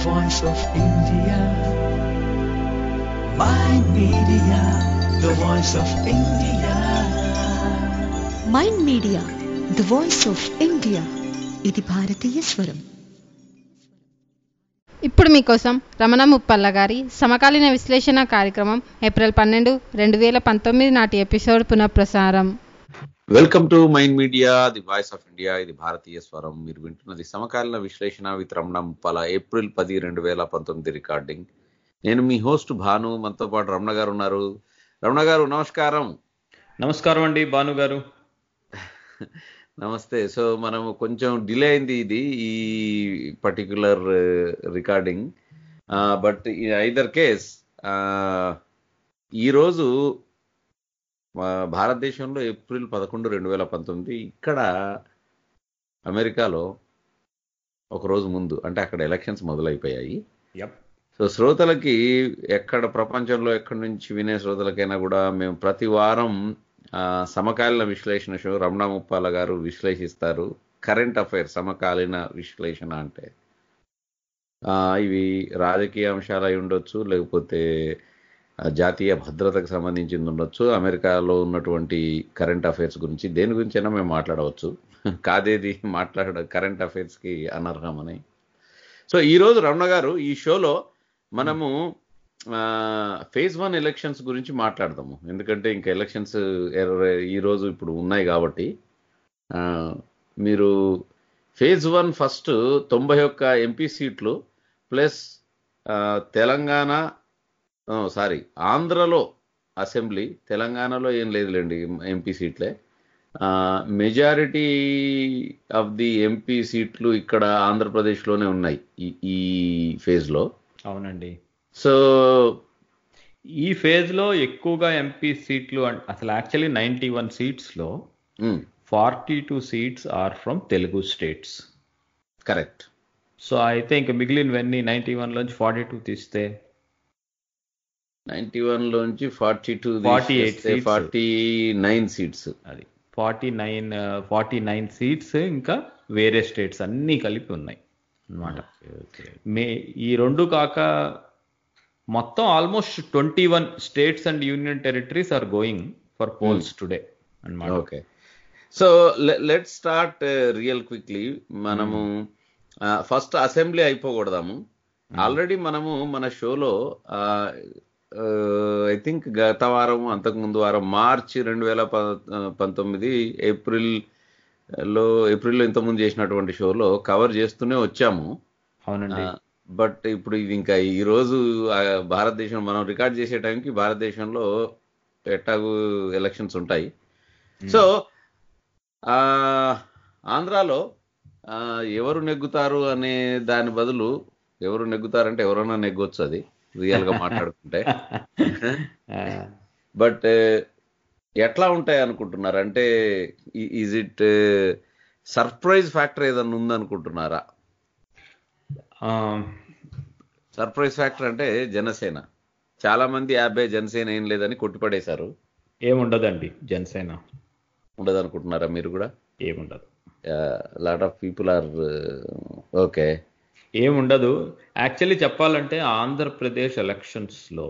voice of India. My media, the voice of India. Mind media the voice of India ఇది భారతీయ స్వరం ఇప్పుడు మీకోసం రమణ ముప్పల్ల గారి సమకాలీన విశ్లేషణ కార్యక్రమం ఏప్రిల్ పన్నెండు రెండు వేల పంతొమ్మిది నాటి ఎపిసోడ్ పునఃప్రసారం welcome to mind media the voice of India ఇది భారతీయ స్వరం మీరు వింటున్నది సమకాలీన విశ్లేషణ విత్ రమణ ముప్పాల ఏప్రిల్ పది రెండు వేల పంతొమ్మిది రికార్డింగ్ నేను మీ హోస్ట్ భాను మనతో పాటు రమణ గారు ఉన్నారు రమణ గారు నమస్కారం నమస్కారం అండి భాను గారు నమస్తే సో మనము కొంచెం డిలే అయింది ఇది ఈ particular recording but either case ఈరోజు మా భారతదేశంలో ఏప్రిల్ పదకొండు రెండు వేల పంతొమ్మిది ఇక్కడ అమెరికాలో ఒక రోజు ముందు అంటే అక్కడ ఎలక్షన్స్ మొదలైపోయాయి యప్ సో శ్రోతలకి ఎక్కడ ప్రపంచంలో ఎక్కడి నుంచి వినే శ్రోతలకైనా కూడా మేము ప్రతి వారం ఆ, సమకాలీన విశ్లేషణ షో రమణ ముప్పాల గారు విశ్లేషిస్తారు కరెంట్ అఫైర్ సమకాలీన విశ్లేషణ అంటే ఆ, ఇవి రాజకీయ అంశాలు అయి ఉండొచ్చు లేకపోతే ఆ, జాతీయ భద్రతకు సంబంధించింది ఉండొచ్చు అమెరికాలో ఉన్నటువంటి కరెంట్ అఫైర్స్ గురించి దేని గురించైనా మేము మాట్లాడవచ్చు కాదేది మాట్లాడ కరెంట్ అఫైర్స్కి అనర్హమని సో ఈరోజు రమణ గారు ఈ షోలో మనము ఫేజ్ వన్ ఎలక్షన్స్ గురించి మాట్లాడదాము ఎందుకంటే ఇంకా ఎలక్షన్స్ ఈ రోజు ఇప్పుడు ఉన్నాయి కాబట్టి ఆ, మీరు ఫేజ్ వన్ ఫస్ట్ తొంభై ఒక్క ఎంపీ సీట్లు ప్లస్ తెలంగాణ సారీ ఆంధ్రలో అసెంబ్లీ తెలంగాణలో ఏం లేదులేండి ఎంపీ సీట్లే మెజారిటీ ఆఫ్ ది ఎంపీ సీట్లు ఇక్కడ ఆంధ్రప్రదేశ్లోనే ఉన్నాయి ఈ ఈ ఫేజ్లో అవునండి సో ఈ ఫేజ్ లో ఎక్కువగా ఎంపీ సీట్లు అన్- అసలు యాక్చువల్లీ నైన్టీ వన్ సీట్స్ లో forty two seats are from Telugu states correct so అయితే ఇంకా మిగిలినవన్నీ నైన్టీ వన్ లోంచి ఫార్టీ టూ తీస్తే నైన్టీ వన్ లోంచి forty two 48 seats. Forty nine seats అది forty nine forty nine seats ఇంకా వేరే స్టేట్స్ అన్నీ కలిపి ఉన్నాయి అన్నమాట మే ఈ రెండు కాక మొత్తం almost twenty one states and union territories are going for polls today అన్నమాట okay so let start real quickly మనము ఫస్ట్ అసెంబ్లీ అయిపోకూడదాము ఆల్రెడీ మనము మన షోలో ఐ థింక్ గత వారం అంతకు ముందు వారం మార్చి రెండు వేల పంతొమ్మిది ఏప్రిల్ లో ఏప్రిల్లో ఇంతకుముందు చేసినటువంటి షోలో కవర్ చేస్తూనే వచ్చాము అవునండి బట్ ఇప్పుడు ఇది ఇంకా ఈ రోజు ఆ, భారతదేశం మనం రికార్డ్ చేసే టైంకి భారతదేశంలో ఎట్టాగు ఎలక్షన్స్ ఉంటాయి సో ఆ, ఆంధ్రాలో ఆ, ఎవరు నెగ్గుతారు అనే దాని బదులు ఎవరు నెగ్గుతారంటే ఎవరైనా నెగ్గొచ్చు అది రియల్ గా మాట్లాడుకుంటే ఆ, బట్ ఎట్లా ఉంటాయి అనుకుంటున్నారు అంటే ఈజ్ ఇట్ సర్ప్రైజ్ ఫ్యాక్టర్ ఏదన్నా ఉందనుకుంటున్నారా ఆ, సర్ప్రైజ్ ఫ్యాక్టర్ అంటే జనసేన చాలా మంది యాభై జనసేన ఏం లేదని కొట్టిపడేశారు ఏముండదండి జనసేన ఉండదు అనుకుంటున్నారా మీరు కూడా ఏముండదు lot of people are okay ఏముండదు యాక్చువల్లీ చెప్పాలంటే ఆంధ్రప్రదేశ్ ఎలక్షన్స్ లో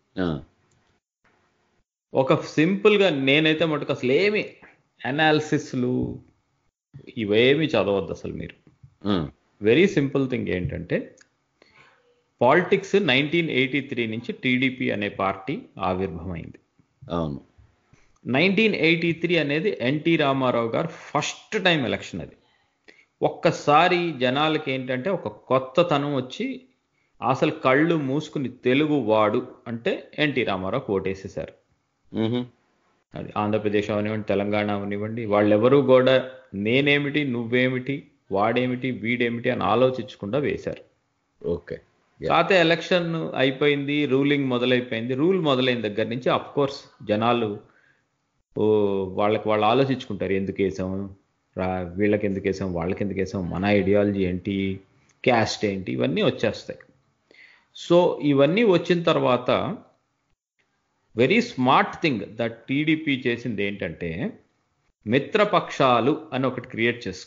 ఒక సింపుల్ గా నేనైతే మటుకు అసలు ఏమి అనాలిసిస్లు ఇవేమి చదవద్దు అసలు మీరు వెరీ సింపుల్ థింగ్ ఏంటంటే పాలిటిక్స్ నైన్టీన్ ఎయిటీ త్రీ నుంచి టీడీపీ అనే పార్టీ ఆవిర్భమైంది అవును నైన్టీన్ ఎయిటీ త్రీ అనేది NT Ramarao garu first time election అది ఒక్కసారి జనాలకి ఏంటంటే ఒక కొత్తతనం వచ్చి అసలు కళ్ళు మూసుకుని తెలుగు వాడు అంటే ఎన్టీ రామారావు ఓటేసేశారు మ్హూ. అది ఆంధ్రప్రదేశ్ అవనివ్వండి తెలంగాణ అవనివ్వండి వాళ్ళెవరూ కూడా నేనేమిటి నువ్వేమిటి వాడేమిటి వీడేమిటి అని ఆలోచించకుండా వేశారు ఓకే కాకపోతే ఎలక్షన్ అయిపోయింది రూలింగ్ మొదలైపోయింది రూల్ మొదలైన దగ్గర నుంచి అఫ్ కోర్స్ జనాలు ఓ వాళ్ళకి వాళ్ళు ఆలోచించుకుంటారు ఎందుకు వేసాం రా వీళ్ళకి ఎందుకు వేసాం వాళ్ళకి ఎందుకు వేసాం మన ఐడియాలజీ ఏంటి క్యాస్ట్ ఏంటి ఇవన్నీ వచ్చేస్తాయి సో ఇవన్నీ వచ్చిన తర్వాత very smart thing that TDP చేసింది ఏంటంటే మిత్రపక్షాలు అని ఒకటి క్రియేట్ చేసుకుంది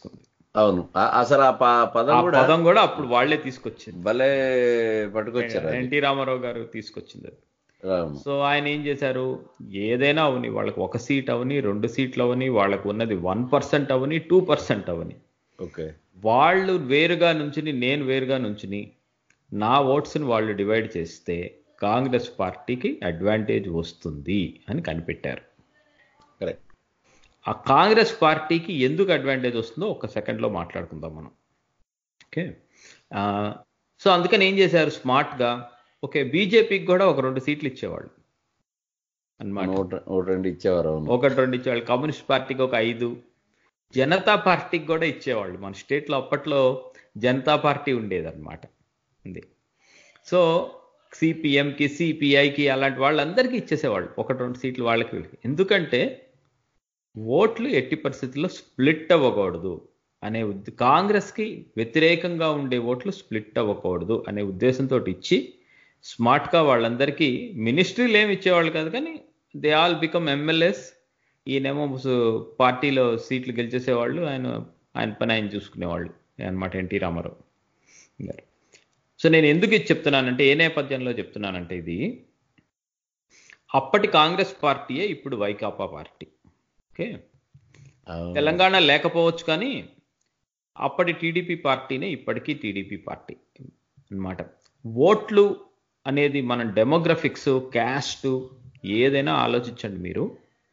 అవును ఆ- అసలు ఆ ప- పదం ఆ కూడా పదం కూడా అప్పుడు వాళ్ళే తీసుకొచ్చింది భలే పట్టుకొచ్చారు అది. ఎన్టీ రామారావు గారు తీసుకొచ్చింది అది అవును సో ఆయన ఏం చేశారు ఏదైనా అవని వాళ్ళకి ఒక సీట్ అవని రెండు సీట్లు అవని వాళ్ళకు ఉన్నది వన్ పర్సెంట్ అవని టూ పర్సెంట్ అవని ఓకే వాళ్ళు వేరుగా నుంచుని నేను వేరుగా నుంచుని నా ఓట్స్ని వాళ్ళు డివైడ్ చేస్తే కాంగ్రెస్ పార్టీకి అడ్వాంటేజ్ వస్తుంది అని కనిపెట్టారు కరెక్ట్ ఆ కాంగ్రెస్ పార్టీకి ఎందుకు అడ్వాంటేజ్ వస్తుందో ఒక సెకండ్లో మాట్లాడుకుందాం మనం ఓకే ఆ, సో అందుకని ఏం చేశారు స్మార్ట్గా ఓకే బీజేపీకి కూడా ఒక రెండు సీట్లు ఇచ్చేవాళ్ళు అన్నమాట ఒకటి ఒకటి రెండు ఇచ్చేవారు అవును ఒకటి రెండు ఇచ్చేవాళ్ళు కమ్యూనిస్ట్ పార్టీకి ఒక ఐదు జనతా పార్టీకి కూడా ఇచ్చేవాళ్ళు మన స్టేట్లో అప్పట్లో జనతా పార్టీ ఉండేదన్నమాట ఉంది సో సిపిఎంకి సిపిఐకి అలాంటి వాళ్ళందరికీ ఇచ్చేసేవాళ్ళు ఒకటి రెండు సీట్లు వాళ్ళకి వీళ్ళకి ఎందుకంటే ఓట్లు ఎట్టి పరిస్థితుల్లో స్ప్లిట్ అవ్వకూడదు అనే ఉద్ద- కాంగ్రెస్కి వ్యతిరేకంగా ఉండే ఓట్లు స్ప్లిట్ అవ్వకూడదు అనే ఉద్దేశంతో ఇచ్చి స్మార్ట్గా వాళ్ళందరికీ మినిస్ట్రీలు ఏమి ఇచ్చేవాళ్ళు కాదు కానీ దే ఆల్ బికమ్ ఎమ్మెల్యేస్ ఈయనేమో సు- పార్టీలో సీట్లు గెలిచేసేవాళ్ళు ఆయన ఆయన పని ఆయన చూసుకునేవాళ్ళు అనమాట ఎన్టీ రామారావు గారు సో నేను ఎందుకు ఇది చెప్తున్నానంటే ఏ నేపథ్యంలో చెప్తున్నానంటే ఇది అప్పటి కాంగ్రెస్ పార్టీయే ఇప్పుడు వైకాపా పార్టీ ఓకే అవును. తెలంగాణ లేకపోవచ్చు కానీ అప్పటి టీడీపీ పార్టీనే ఇప్పటికీ టీడీపీ పార్టీ అన్నమాట ఓట్లు అనేది మన డెమోగ్రఫిక్స్ క్యాస్ట్ ఏదైనా ఆలోచించండి మీరు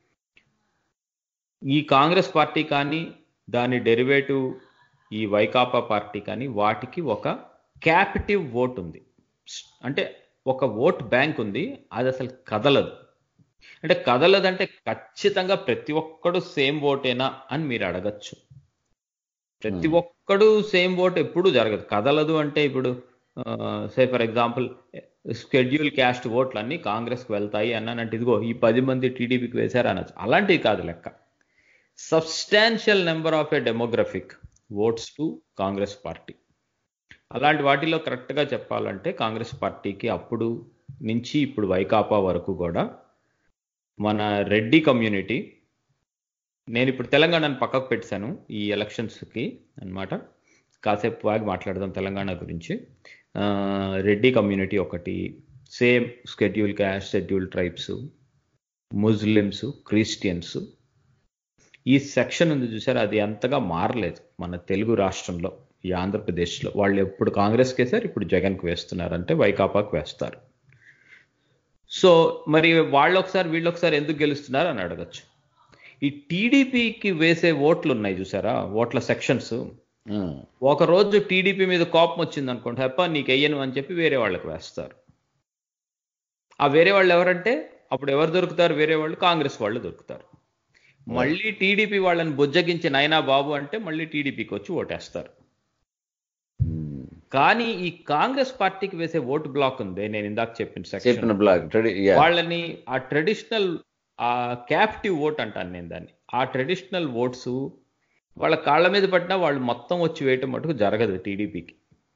ఈ కాంగ్రెస్ పార్టీ కానీ దాని డెరివేటివ్ ఈ వైకాపా పార్టీ కానీ వాటికి ఒక క్యాపిటివ్ ఓట్ ఉంది అంటే ఒక ఓట్ బ్యాంక్ ఉంది అది అసలు కదలదు అంటే కదలదంటే ఖచ్చితంగా ప్రతి ఒక్కడు సేమ్ ఓటేనా అని మీరు అడగచ్చు ప్రతి ఒక్కడు సేమ్ ఓట్ ఎప్పుడు జరగదు కదలదు అంటే ఇప్పుడు say for example schedule caste ఓట్లు అన్ని కాంగ్రెస్కి వెళ్తాయి అన్నానంటే ఇదిగో ఈ పది మంది టీడీపీకి వేశారు అనొచ్చు అలాంటివి కాదు లెక్క substantial number of a demographic votes to Congress party అలాంటి వాటిలో కరెక్ట్గా చెప్పాలంటే కాంగ్రెస్ పార్టీకి అప్పుడు నుంచి ఇప్పుడు వైకాపా వరకు కూడా మన రెడ్డి కమ్యూనిటీ నేను ఇప్పుడు తెలంగాణను పక్కకు పెట్టాను ఈ ఎలక్షన్స్కి అన్నమాట కాసేపు వాగి మాట్లాడదాం తెలంగాణ గురించి ఆ, రెడ్డి కమ్యూనిటీ ఒకటి same schedule caste schedule tribes Muslims Christians ఈ సెక్షన్ ఉంది చూసారు అది అంతగా మారలేదు మన తెలుగు రాష్ట్రంలో ఈ ఆంధ్రప్రదేశ్లో వాళ్ళు ఎప్పుడు కాంగ్రెస్కి వేశారు ఇప్పుడు జగన్కి వేస్తున్నారు అంటే వైకాపాకి వేస్తారు సో మరి వాళ్ళు ఒకసారి వీళ్ళు ఒకసారి ఎందుకు గెలుస్తున్నారు అని అడగచ్చు ఈ టీడీపీకి వేసే ఓట్లు ఉన్నాయి చూసారా ఓట్ల సెక్షన్స్ ఉమ్. ఒక రోజు టీడీపీ మీద కోపం వచ్చింది అనుకోండి హెప్ప నీకు వెయ్యను అని చెప్పి వేరే వాళ్ళకి వేస్తారు ఆ వేరే వాళ్ళు ఎవరంటే అప్పుడు ఎవరు దొరుకుతారు వేరే వాళ్ళు కాంగ్రెస్ వాళ్ళు దొరుకుతారు మళ్ళీ టీడీపీ వాళ్ళని బుజ్జగించి నైనా బాబు అంటే మళ్ళీ టీడీపీకి వచ్చి ఓటేస్తారు ఉమ్. కానీ ఈ కాంగ్రెస్ పార్టీకి వేసే ఓటు బ్లాక్ ఉంది నేను ఇందాక చెప్పిన చెప్పిన సెక్షన్ బ్లాక్ ట్రెడి- యా. వాళ్ళని ఆ ట్రెడిషనల్ ఆ క్యాప్టివ్ ఓట్ అంటాను నేను దాన్ని ఆ ట్రెడిషనల్ ఓట్స్ వాళ్ళ కాళ్ళ మీద పట్టినా వాళ్ళు మొత్తం వచ్చి వేయటం మటుకు జరగదు టీడీపీకి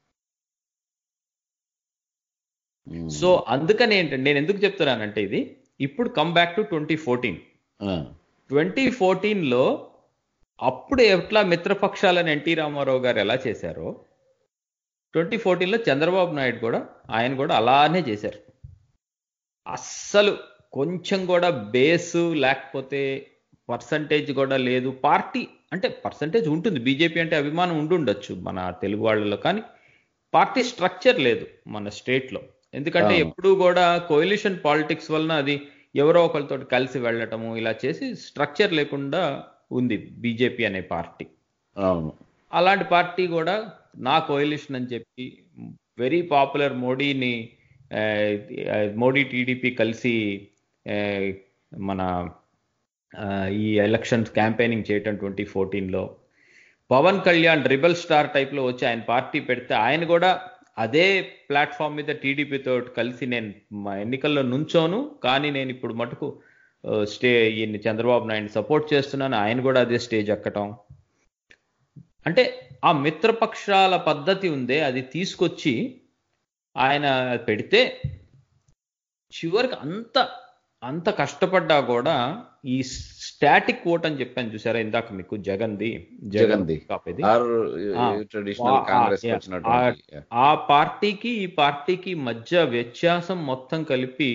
ఉమ్. సో అందుకని ఏంటంటే నేను ఎందుకు చెప్తున్నానంటే ఇది ఇప్పుడు come back to twenty fourteen ఆ. ట్వంటీ ఫోర్టీన్లో అప్పుడు ఎట్లా మిత్రపక్షాలను ఎన్టీ రామారావు గారు ఎలా చేశారో ట్వంటీ ఫోర్టీన్లో చంద్రబాబు నాయుడు కూడా ఆయన కూడా అలానే చేశారు అస్సలు కొంచెం కూడా బేసు లేకపోతే పర్సంటేజ్ కూడా లేదు పార్టీ అంటే పర్సంటేజ్ ఉంటుంది బీజేపీ అంటే అభిమానం ఉండుండొచ్చు మన తెలుగు వాళ్ళలో కానీ పార్టీ స్ట్రక్చర్ లేదు మన స్టేట్లో ఎందుకంటే అవును. ఎప్పుడూ కూడా కోయిలిషన్ పాలిటిక్స్ వలన అది ఎవరో ఒకరితో కలిసి వెళ్ళటము ఇలా చేసి స్ట్రక్చర్ లేకుండా ఉంది బీజేపీ అనే పార్టీ అవును అలాంటి పార్టీ కూడా నా కోయిలిషన్ అని చెప్పి వెరీ పాపులర్ మోడీని ఆ, ఆ, మోడీ టీడీపీ కలిసి ఆ, మన ఆ, ఈ ఎలక్షన్స్ క్యాంపెయినింగ్ చేయటం ట్వంటీ ఫోర్టీన్లో పవన్ కళ్యాణ్ రిబల్ స్టార్ టైప్లో వచ్చి ఆయన పార్టీ పెడితే ఆయన కూడా అదే ప్లాట్ఫామ్ మీద టీడీపీతో కలిసి నేను మా ఎన్నికల్లో నుంచోను కానీ నేను ఇప్పుడు మటుకు ఆ, స్టే ఈయన్ని చంద్రబాబు నాయుడు సపోర్ట్ చేస్తున్నాను ఆయన కూడా అదే స్టేజ్ ఎక్కటం అంటే ఆ మిత్రపక్షాల పద్ధతి ఉందే అది తీసుకొచ్చి ఆయన పెడితే చివరికి అంత అంత కష్టపడ్డా కూడా ఈ స్టాటిక్ ఓట్ అని చెప్పాను చూసారా ఇందాక మీకు జగన్ది జగన్ది. కాపేది ఆర్ ఆ, ట్రెడిషనల్ ఆ, కాంగ్రెస్ yeah. వచ్చినటువంటి ఆ- ఆ పార్టీకి ఈ పార్టీకి మధ్య వ్యత్యాసం మొత్తం కలిపి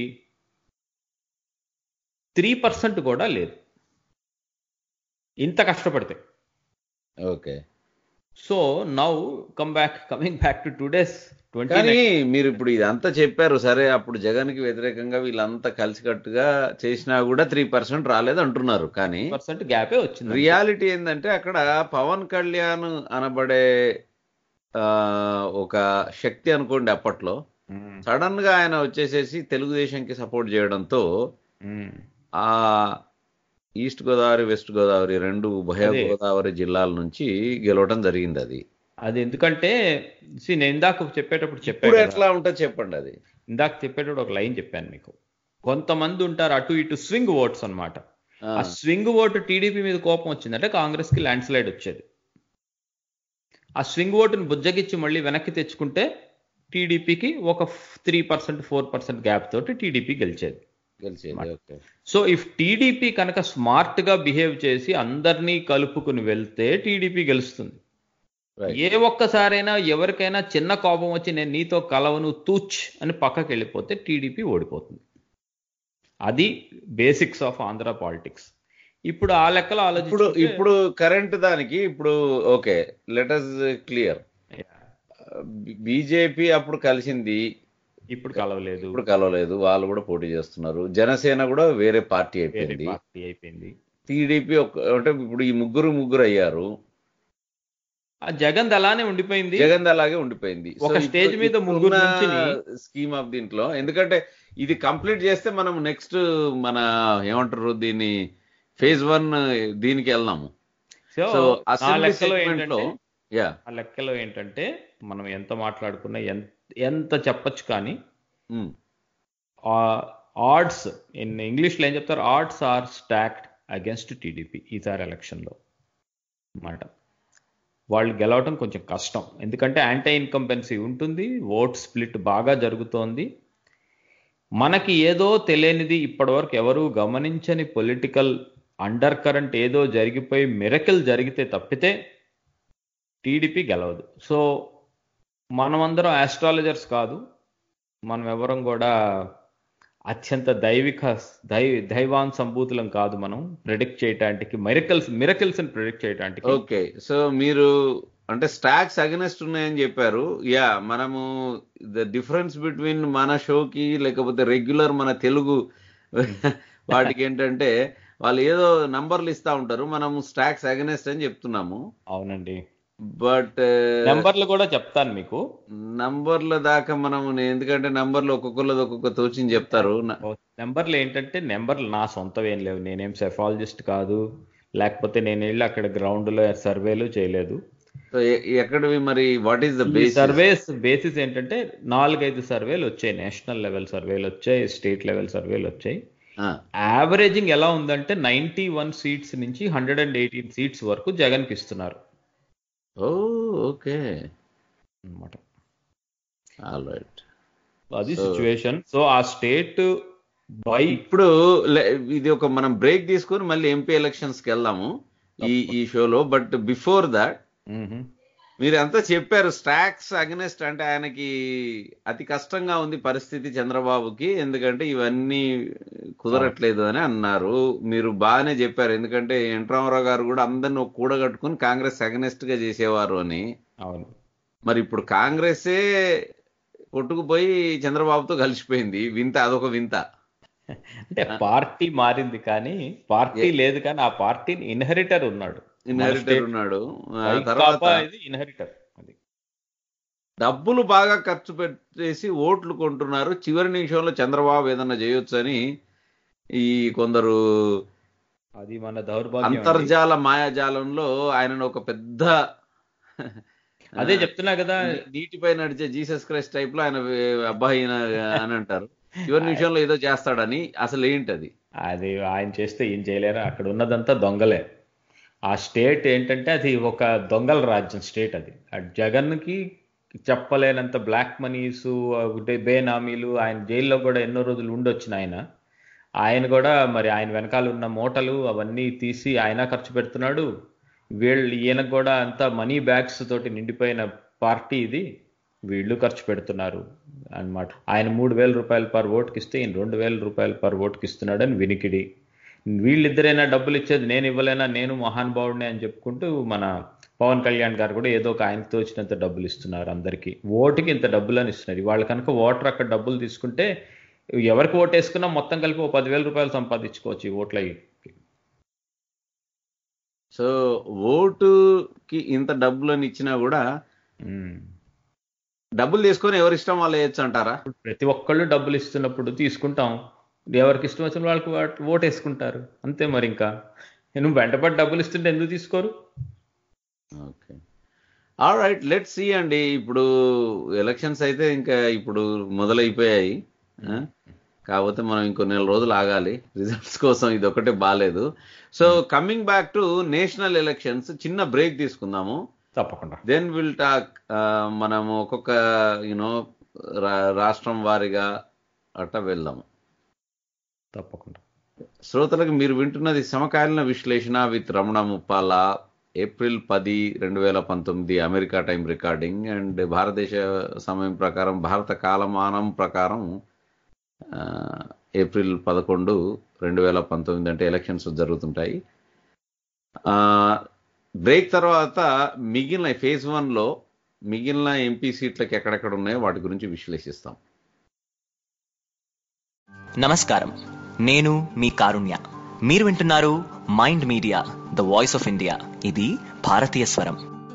త్రీ పర్సెంట్ కూడా లేదు ఇంత కష్టపడితే okay so now come back coming back to today's కానీ ట్వంటీ మీరు ఇప్పుడు ఇదంతా చెప్పారు సరే అప్పుడు జగన్ కి వ్యతిరేకంగా వీళ్ళంతా కలిసికట్టుగా చేసినా కూడా త్రీ పర్సెంట్ రాలేదు అంటున్నారు కానీ పర్సెంట్ గ్యాపే వచ్చింది రియాలిటీ ఏంటంటే అక్కడ పవన్ కళ్యాణ్ అనబడే ఆ, ఒక శక్తి అనుకోండి అప్పట్లో మ్మ్. సడన్ గా ఆయన వచ్చేసేసి తెలుగుదేశంకి సపోర్ట్ చేయడంతో మ్మ్. ఆ ఈస్ట్ గోదావరి వెస్ట్ గోదావరి రెండు ఉభయ అదే. గోదావరి జిల్లాల నుంచి గెలవడం జరిగింది అది అది ఎందుకంటే see, నేను ఇందాక చెప్పేటప్పుడు ఇప్పుడు చెప్పాను కదా. ఎట్లా ఉంటుందో చెప్పండి అది ఇందాక చెప్పేటప్పుడు ఒక లైన్ చెప్పాను మీకు కొంతమంది ఉంటారు అటు ఇటు స్వింగ్ ఓట్స్ అన్నమాట ఆ, ఆ స్వింగ్ ఓటు టీడీపీ మీద కోపం వచ్చిందంటే కాంగ్రెస్ కి ల్యాండ్ స్లైడ్ వచ్చేది ఆ స్వింగ్ ఓటుని బుజ్జగిచ్చి మళ్ళీ వెనక్కి తెచ్చుకుంటే టీడీపీకి ఒక three percent four percent gap తోటి టీడీపీ గెలిచేది గెలిచేది ఓకే సో ఇఫ్ టీడీపీ కనుక స్మార్ట్ గా బిహేవ్ చేసి అందరినీ కలుపుకుని వెళ్తే టీడీపీ గెలుస్తుంది Right. ఏ ఒక్కసారైనా ఎవరికైనా చిన్న కోపం వచ్చి నేను నీతో కలవను తూచ్ అని పక్కకి వెళ్ళిపోతే టీడీపీ ఓడిపోతుంది అది బేసిక్స్ ఆఫ్ ఆంధ్ర పాలిటిక్స్ ఇప్పుడు ఆ లెక్కలో ఇప్పుడు ఆలోచించుకుంటే- ఇప్పుడు కరెంట్ దానికి ఇప్పుడు ఓకే లెటస్ క్లియర్ బీజేపీ అప్పుడు కలిసింది ఇప్పుడు కలవలేదు ఇప్పుడు కలవలేదు వాళ్ళు కూడా పోటీ చేస్తున్నారు జనసేన కూడా వేరే పార్టీ వేరే అయిపోయింది పార్టీ అయిపోయింది టీడీపీ ఒక అంటే ఇప్పుడు ఈ ముగ్గురు ముగ్గురు అయ్యారు ఆ జగన్ అలానే ఉండిపోయింది జగన్ అలాగే ఉండిపోయింది ఒక స్టేజ్ మీద ముగ్గురు నుంచిని- స్కీమ్ ఆఫ్ దీంట్లో ఎందుకంటే ఇది కంప్లీట్ చేస్తే మనం నెక్స్ట్ మన ఏమంటారు దీన్ని ఫేజ్ వన్ దీనికి వెళ్దాము సో సో ఆ అసెంబ్లీ లెక్కలో సెగ్మెంట్ లో ఏంటంటే యా ఆ లెక్కలో ఏంటంటే మనం ఎంత మాట్లాడుకున్నా ఎంత ఎంత చెప్పొచ్చు కానీ ఆర్డ్స్ ఇన్ ఇంగ్లీష్లో ఏం చెప్తారు odds are stacked against TDP ఈసారి ఎలక్షన్లో అన్నమాట వాళ్ళు గెలవటం కొంచెం కష్టం ఎందుకంటే యాంటీ ఇన్కంపెన్సీ ఉంటుంది ఓట్ స్ప్లిట్ బాగా జరుగుతోంది మనకి ఏదో తెలియనిది ఇప్పటివరకు ఎవరూ గమనించని పొలిటికల్ అండర్ కరెంట్ ఏదో జరిగిపోయి మిరకల్ జరిగితే తప్పితే టీడీపీ గెలవదు సో మనమందరం ఆస్ట్రాలజర్స్ కాదు మనం ఎవరం కూడా అత్యంత దైవిక దై దైవాన్ సంభూతులం కాదు మనం ప్రిడిక్ట్ చేయటానికి మిరకల్స్ మిరకల్స్ ని ప్రిడిక్ట్ చేయటానికి ఓకే సో మీరు అంటే స్టాక్స్ అగెనెస్ట్ ఉన్నాయని చెప్పారు యా మనము ద డిఫరెన్స్ బిట్వీన్ మన షోకి లేకపోతే రెగ్యులర్ మన తెలుగు వాటికి ఏంటంటే వాళ్ళు ఏదో నంబర్లు ఇస్తా ఉంటారు మనము స్టాక్స్ అగెనెస్ట్ అని చెప్తున్నాము అవునండి బట్ నెంబర్లు కూడా చెప్తాను మీకు నంబర్ల దాకా మనం ఎందుకంటే నంబర్లు ఒక్కొక్కళ్ళది ఒక్కొక్క తోచింది చెప్తారు న- నెంబర్లు ఏంటంటే నెంబర్లు నా సొంతవి ఏం లేవు నేనేం సెఫాలజిస్ట్ కాదు లేకపోతే నేను వెళ్ళి అక్కడ గ్రౌండ్ లో సర్వేలు చేయలేదు సో ఎ- ఎక్కడివి మరి వాట్ ఈస్ ద ఈ బేస్ సర్వేస్ బేసిస్ ఏంటంటే నాలుగైదు సర్వేలు వచ్చాయి నేషనల్ లెవెల్ సర్వేలు వచ్చాయి స్టేట్ లెవెల్ సర్వేలు వచ్చాయి యావరేజింగ్ ఎలా ఉందంటే నైన్టీ వన్ సీట్స్ నుంచి హండ్రెడ్ అండ్ ఎయిటీన్ సీట్స్ వరకు జగన్ కి ఇస్తున్నారు ఓ ఓకే అన్నమాట ఆల్ రైట్ అది So- సిచ్యువేషన్ సో ఆ స్టేట్ బై ఇప్పుడు లే- ఇది ఒక మనం బ్రేక్ తీసుకొని మళ్ళీ ఎంపీ ఎలక్షన్స్ కి వెళ్దాము ఈ ఈ షోలో బట్ బిఫోర్ దాట్ మీరు అంతా చెప్పారు స్టాక్స్ అగనెస్ట్ అంటే ఆయనకి అతి కష్టంగా ఉంది పరిస్థితి చంద్రబాబుకి ఎందుకంటే ఇవన్నీ కుదరట్లేదు అని అన్నారు మీరు బాగానే చెప్పారు ఎందుకంటే ఎన్ రామారావు గారు కూడా అందరిని ఒక కూడగట్టుకుని కాంగ్రెస్ అగనెస్ట్ గా చేసేవారు అని అవును మరి ఇప్పుడు కాంగ్రెసే కొట్టుకుపోయి చంద్రబాబుతో కలిసిపోయింది వింత అదొక వింత అంటే పార్టీ మారింది కానీ పార్టీ లేదు కానీ ఆ పార్టీని ఇన్హెరిటర్ ఉన్నాడు ఇన్హెరిటర్ ఉన్నాడు ఆ తర్వాత ఇన్హెరిటర్ అది డబ్బులు బాగా ఖర్చు పెట్టేసి ఓట్లు కొంటున్నారు చివరి నిమిషంలో చంద్రబాబు ఏదన్నా చేయొచ్చు అని ఈ కొందరు అది మన దౌర్భాగ్యం అండి. అంతర్జాల మాయాజాలంలో ఆయనను ఒక పెద్ద అదే చెప్తున్నా కదా నీ- నీటిపై నడిచే జీసస్ క్రైస్ట్ టైప్ లో ఆయన వే- అబ్బాయి ఈయన అని అంటారు చివరి నిమిషంలో ఏదో చేస్తాడని అసలు ఏంటది అది ఆయన చేస్తే ఏం చేయలేరు అక్కడ ఉన్నదంతా దొంగలే ఆ స్టేట్ ఏంటంటే అది ఒక దొంగల రాజ్యం స్టేట్ అది ఆ జగన్కి చెప్పలేనంత బ్లాక్ మనీస్ బేనామీలు ఆయన జైల్లో కూడా ఎన్నో రోజులు ఉండొచ్చిన ఆయన ఆయన కూడా మరి ఆయన వెనకాల ఉన్న మూటలు అవన్నీ తీసి ఆయన ఖర్చు పెడుతున్నాడు వీళ్ళు ఈయనకు కూడా అంతా మనీ బ్యాగ్స్ తోటి నిండిపోయిన పార్టీ ఇది వీళ్ళు ఖర్చు పెడుతున్నారు అన్నమాట ఆయన మూడు వేల రూపాయలు పర్ ఓటుకి ఇస్తే ఈయన రెండు వేల రూపాయలు పర్ ఓటుకి ఇస్తున్నాడని వినికిడి వీళ్ళిద్దరైనా డబ్బులు ఇచ్చేది నేను ఇవ్వలేనా నేను మహానుభావుడిని అని చెప్పుకుంటూ మన పవన్ కళ్యాణ్ గారు కూడా ఏదో ఒక ఆయనకు తోచినంత డబ్బులు ఇస్తున్నారు అందరికీ ఓటుకి ఇంత డబ్బులు అని ఇస్తున్నారు వాళ్ళు కనుక ఓటర్ అక్కడ డబ్బులు తీసుకుంటే ఎవరికి ఓటు వేసుకున్నా మొత్తం కలిపి ఓ పదివేల రూపాయలు సంపాదించుకోవచ్చు ఈ ఓట్ల సో ఓటుకి ఇంత డబ్బులని ఇచ్చినా కూడా డబ్బులు తీసుకొని ఎవరి ఇష్టం వాళ్ళు వేయచ్చు అంటారా ప్రతి ఒక్కళ్ళు డబ్బులు ఇస్తున్నప్పుడు తీసుకుంటాం ఎవరికి ఇష్టం వచ్చిన వాళ్ళకి వాట్- ఓటు వేసుకుంటారు అంతే మరి ఇంకా నువ్వు వెంటపడి డబ్బులు ఇస్తుంటే ఎందుకు తీసుకోరు okay all right let see అండి ఇప్పుడు ఎలక్షన్స్ అయితే ఇంకా ఇప్పుడు మొదలైపోయాయి ఆ? కాకపోతే మనం ఇంకో నెల రోజులు ఆగాలి రిజల్ట్స్ కోసం ఇది ఒకటే బాగాలేదు so coming back to national elections చిన్న బ్రేక్ తీసుకుందాము తప్పకుండా దెన్ విల్ టాక్ మనము ఒక్కొక్క యూనో రాష్ట్రం వారిగా అట్ట వెళ్దాము తప్పకుండా శ్రోతలకు మీరు వింటున్నది సమకాలీన విశ్లేషణ విత్ రమణ ముప్పాల ఏప్రిల్ పది రెండు వేల పంతొమ్మిది అమెరికా టైం రికార్డింగ్ అండ్ భారతదేశ సమయం ప్రకారం భారత కాలమానం ప్రకారం ఆ, ఏప్రిల్ పదకొండు రెండు వేల పంతొమ్మిది అంటే ఎలక్షన్స్ జరుగుతుంటాయి ఆ, బ్రేక్ తర్వాత మిగిలిన ఫేజ్ వన్లో మిగిలిన ఎంపీ సీట్లకు ఎక్కడెక్కడ ఉన్నాయో వాటి గురించి విశ్లేషిస్తాం నమస్కారం నేను మీ కారుణ్య మీరు వింటున్నారు mind media the voice of India ఇది భారతీయ స్వరం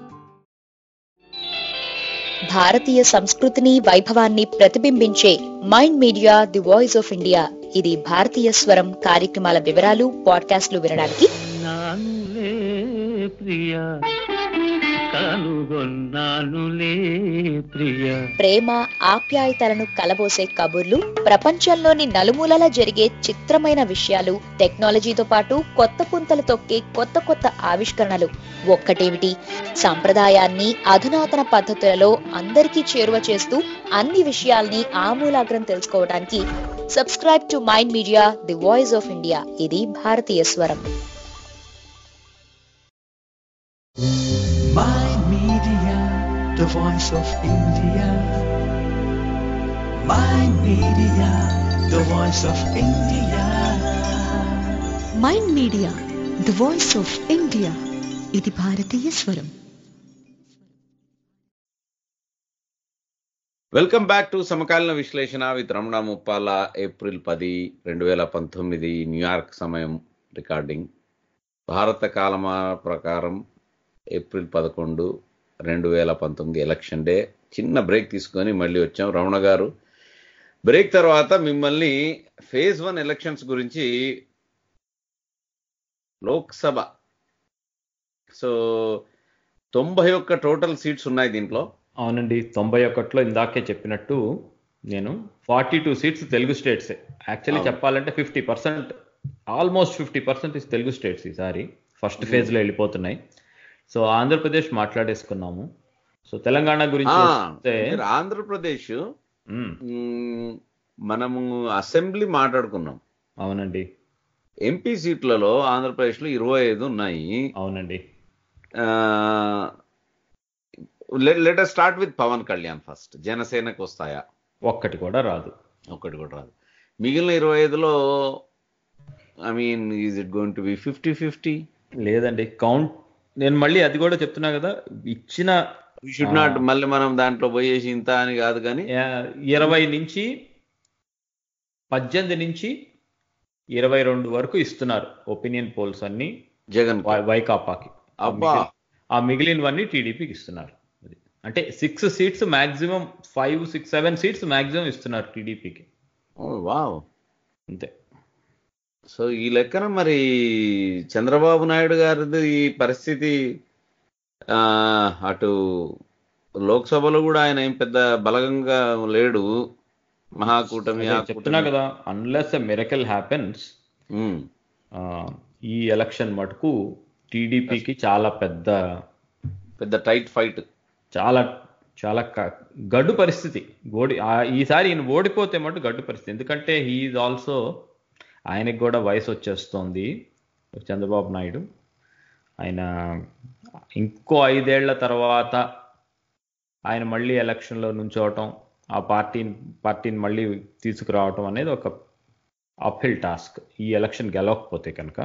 భారతీయ సంస్కృతిని వైభవాన్ని ప్రతిబింబించే mind media the voice of India ఇది భారతీయ స్వరం కార్యక్రమాల వివరాలు పాడ్కాస్ట్లు వినడానికి నానులే ప్రియ కనుగొన్నానులే ప్రియ ప్రేమ ఆప్యాయతలను కలబోసే కబుర్లు ప్రపంచంలోని నలుమూలలా జరిగే చిత్రమైన విషయాలు టెక్నాలజీతో పాటు కొత్త పుంతలు తొక్కే కొత్త కొత్త ఆవిష్కరణలు ఒక్కటేమిటి సంప్రదాయాన్ని అధునాతన పద్ధతులలో అందరికీ చేరువ చేస్తూ అన్ని విషయాల్ని ఆమూలాగ్రం తెలుసుకోవడానికి subscribe to mind media the voice of India ఇది భారతీయ స్వరం Mind Media, the voice of India. Mind Media, the voice of India. Mind media the voice of India ఇది భారతీయ స్వరం వెల్కమ్ బ్యాక్ టు సమకాలీన విశ్లేషణ విత్ రమణ ముప్పాల ఏప్రిల్ పది రెండు వేల పంతొమ్మిది న్యూయార్క్ సమయం రికార్డింగ్ భారత కాలమా ప్రకారం ఏప్రిల్ పదకొండు రెండు వేల పంతొమ్మిది ఎలక్షన్ డే చిన్న బ్రేక్ తీసుకొని మళ్ళీ వచ్చాం రమణ గారు బ్రేక్ తర్వాత మిమ్మల్ని ఫేజ్ వన్ ఎలక్షన్స్ గురించి లోక్సభ సో తొంభై ఒక్క టోటల్ సీట్స్ ఉన్నాయి దీంట్లో అవునండి తొంభై ఒకటిలో ఇందాకే చెప్పినట్టు నేను ఫార్టీ టూ సీట్స్ తెలుగు స్టేట్సే యాక్చువల్లీ అవును. చెప్పాలంటే fifty percent almost fifty percent is Telugu states ఈసారి ఫస్ట్ ఫేజ్లో వెళ్ళిపోతున్నాయి సో ఆంధ్రప్రదేశ్ మాట్లాడేసుకున్నాము సో తెలంగాణ గురించి ఆ, వస్తే మీరు ఆంధ్రప్రదేశ్ మ్మ్, మ్మ్, మనము అసెంబ్లీ మాట్లాడుకున్నాం అవునండి ఎంపీ సీట్లలో ఆంధ్రప్రదేశ్లో ఇరవై ఐదు ఉన్నాయి అవునండి let start with Pawan Kalyan first జనసేనకు వస్తాయా ఒక్కటి కూడా రాదు ఒక్కటి కూడా రాదు మిగిలిన ఇరవై ఐదులో I mean is it going to be fifty fifty లేదండి కౌంట్ నేను మళ్ళీ అది కూడా చెప్తున్నా కదా ఇచ్చిన షుడ్ నాట్ మళ్ళీ మనం దాంట్లో పోయేసి ఇంత అని కాదు కానీ ఆ, ఇరవై నుంచి పద్దెనిమిది నుంచి ఇరవై రెండు వరకు ఇస్తున్నారు ఒపీనియన్ పోల్స్ అన్ని జగన్ వై- వైకాపాకి ఆ అబ్బా. మిగిలి- ఆ మిగిలినవన్నీ టీడీపీకి ఇస్తున్నారు అది. అంటే six seats maximum five six seven seats maximum ఇస్తున్నారు టీడీపీకి వావ్ అంతే సో ఈ లెక్కన మరి చంద్రబాబు నాయుడు గారిది ఈ పరిస్థితి ఆ, అటు లోక్సభలో కూడా ఆయన ఏం పెద్ద బలగంగా లేడు మహాకూటమి అదే ఆ చెప్తున్నా కూటమి. కదా unless a miracle happens um, ఈ ఎలక్షన్ మటుకు టీడీపీకి చాలా పెద్ద పెద్ద టైట్ ఫైట్ చాలా చాలా క- గడ్డు పరిస్థితి ఓడి ఆ- ఈసారి ఈయన ఓడిపోతే మటు గడ్డు పరిస్థితి ఎందుకంటే హీఈస్ ఆల్సో ఆయనకి కూడా వయసు వచ్చేస్తోంది చంద్రబాబు నాయుడు ఆయన ఇంకో ఐదేళ్ల తర్వాత ఆయన మళ్ళీ ఎలక్షన్లో నుంచోవటం ఆ పార్టీని పార్టీని మళ్ళీ తీసుకురావటం అనేది ఒక అప్హిల్ టాస్క్ ఈ ఎలక్షన్ గెలవకపోతే కనుక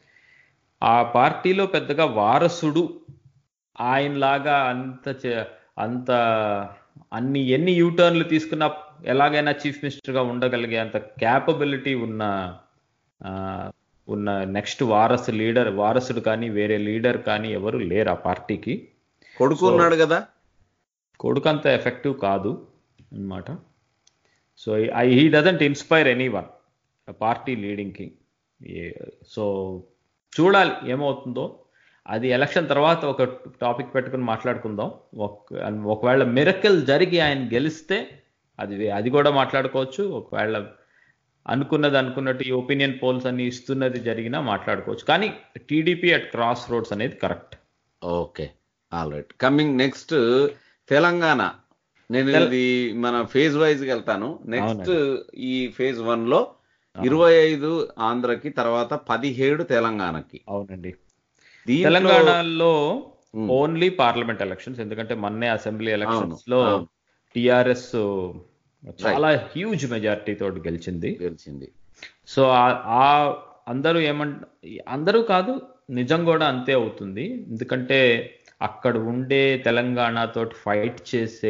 ఆ పార్టీలో పెద్దగా వారసుడు ఆయనలాగా అంత చే- అంత అన్ని ఎన్ని యూటర్న్లు తీసుకున్నా ఎలాగైనా చీఫ్ మినిస్టర్గా ఉండగలిగే అంత క్యాపబిలిటీ ఉన్న ఆ, ఉన్న నెక్స్ట్ వారసు లీడర్ వారసుడు కానీ వేరే లీడర్ కానీ ఎవరు లేరు ఆ పార్టీకి కొడుకు So- ఉన్నాడు కదా కొడుకు అంత ఎఫెక్టివ్ కాదు అన్నమాట so I he doesn't inspire any one party లీడింగ్కి సో చూడాలి ఏమవుతుందో అది ఎలక్షన్ తర్వాత ఒక టాపిక్ పెట్టుకుని మాట్లాడుకుందాం ఒక- ఒకవేళ మిరకల్ జరిగి ఆయన గెలిస్తే అది వే- అది కూడా మాట్లాడుకోవచ్చు ఒకవేళ అనుకున్నది అనుకున్నట్టు ఈ ఒపీనియన్ పోల్స్ అన్ని ఇస్తున్నది జరిగినా మాట్లాడుకోవచ్చు కానీ టీడీపీ అట్ క్రాస్ రోడ్స్ అనేది correct okay all right coming next Telangana నేను తెల- ఇది మన ఫేజ్ వైజ్ గా వెళ్తాను నెక్స్ట్ అవునండి. ఈ ఫేజ్ వన్ లో ఇరవై ఐదు ఆంధ్రకి తర్వాత పదిహేడు తెలంగాణకి అవునండి దీంట్లో తెలంగాణలో ఉమ్. ఓన్లీ పార్లమెంట్ ఎలక్షన్స్ ఎందుకంటే మొన్నే అసెంబ్లీ ఎలక్షన్స్ అవును, లో అవును. టిఆర్ఎస్ చాలా హ్యూజ్ మెజారిటీ తోటి గెలిచింది గెలిచింది సో ఆ- ఆ అందరూ ఏమంట అందరూ కాదు నిజం కూడా అంతే అవుతుంది ఎందుకంటే అక్కడ ఉండే తెలంగాణ తోటి ఫైట్ చేసే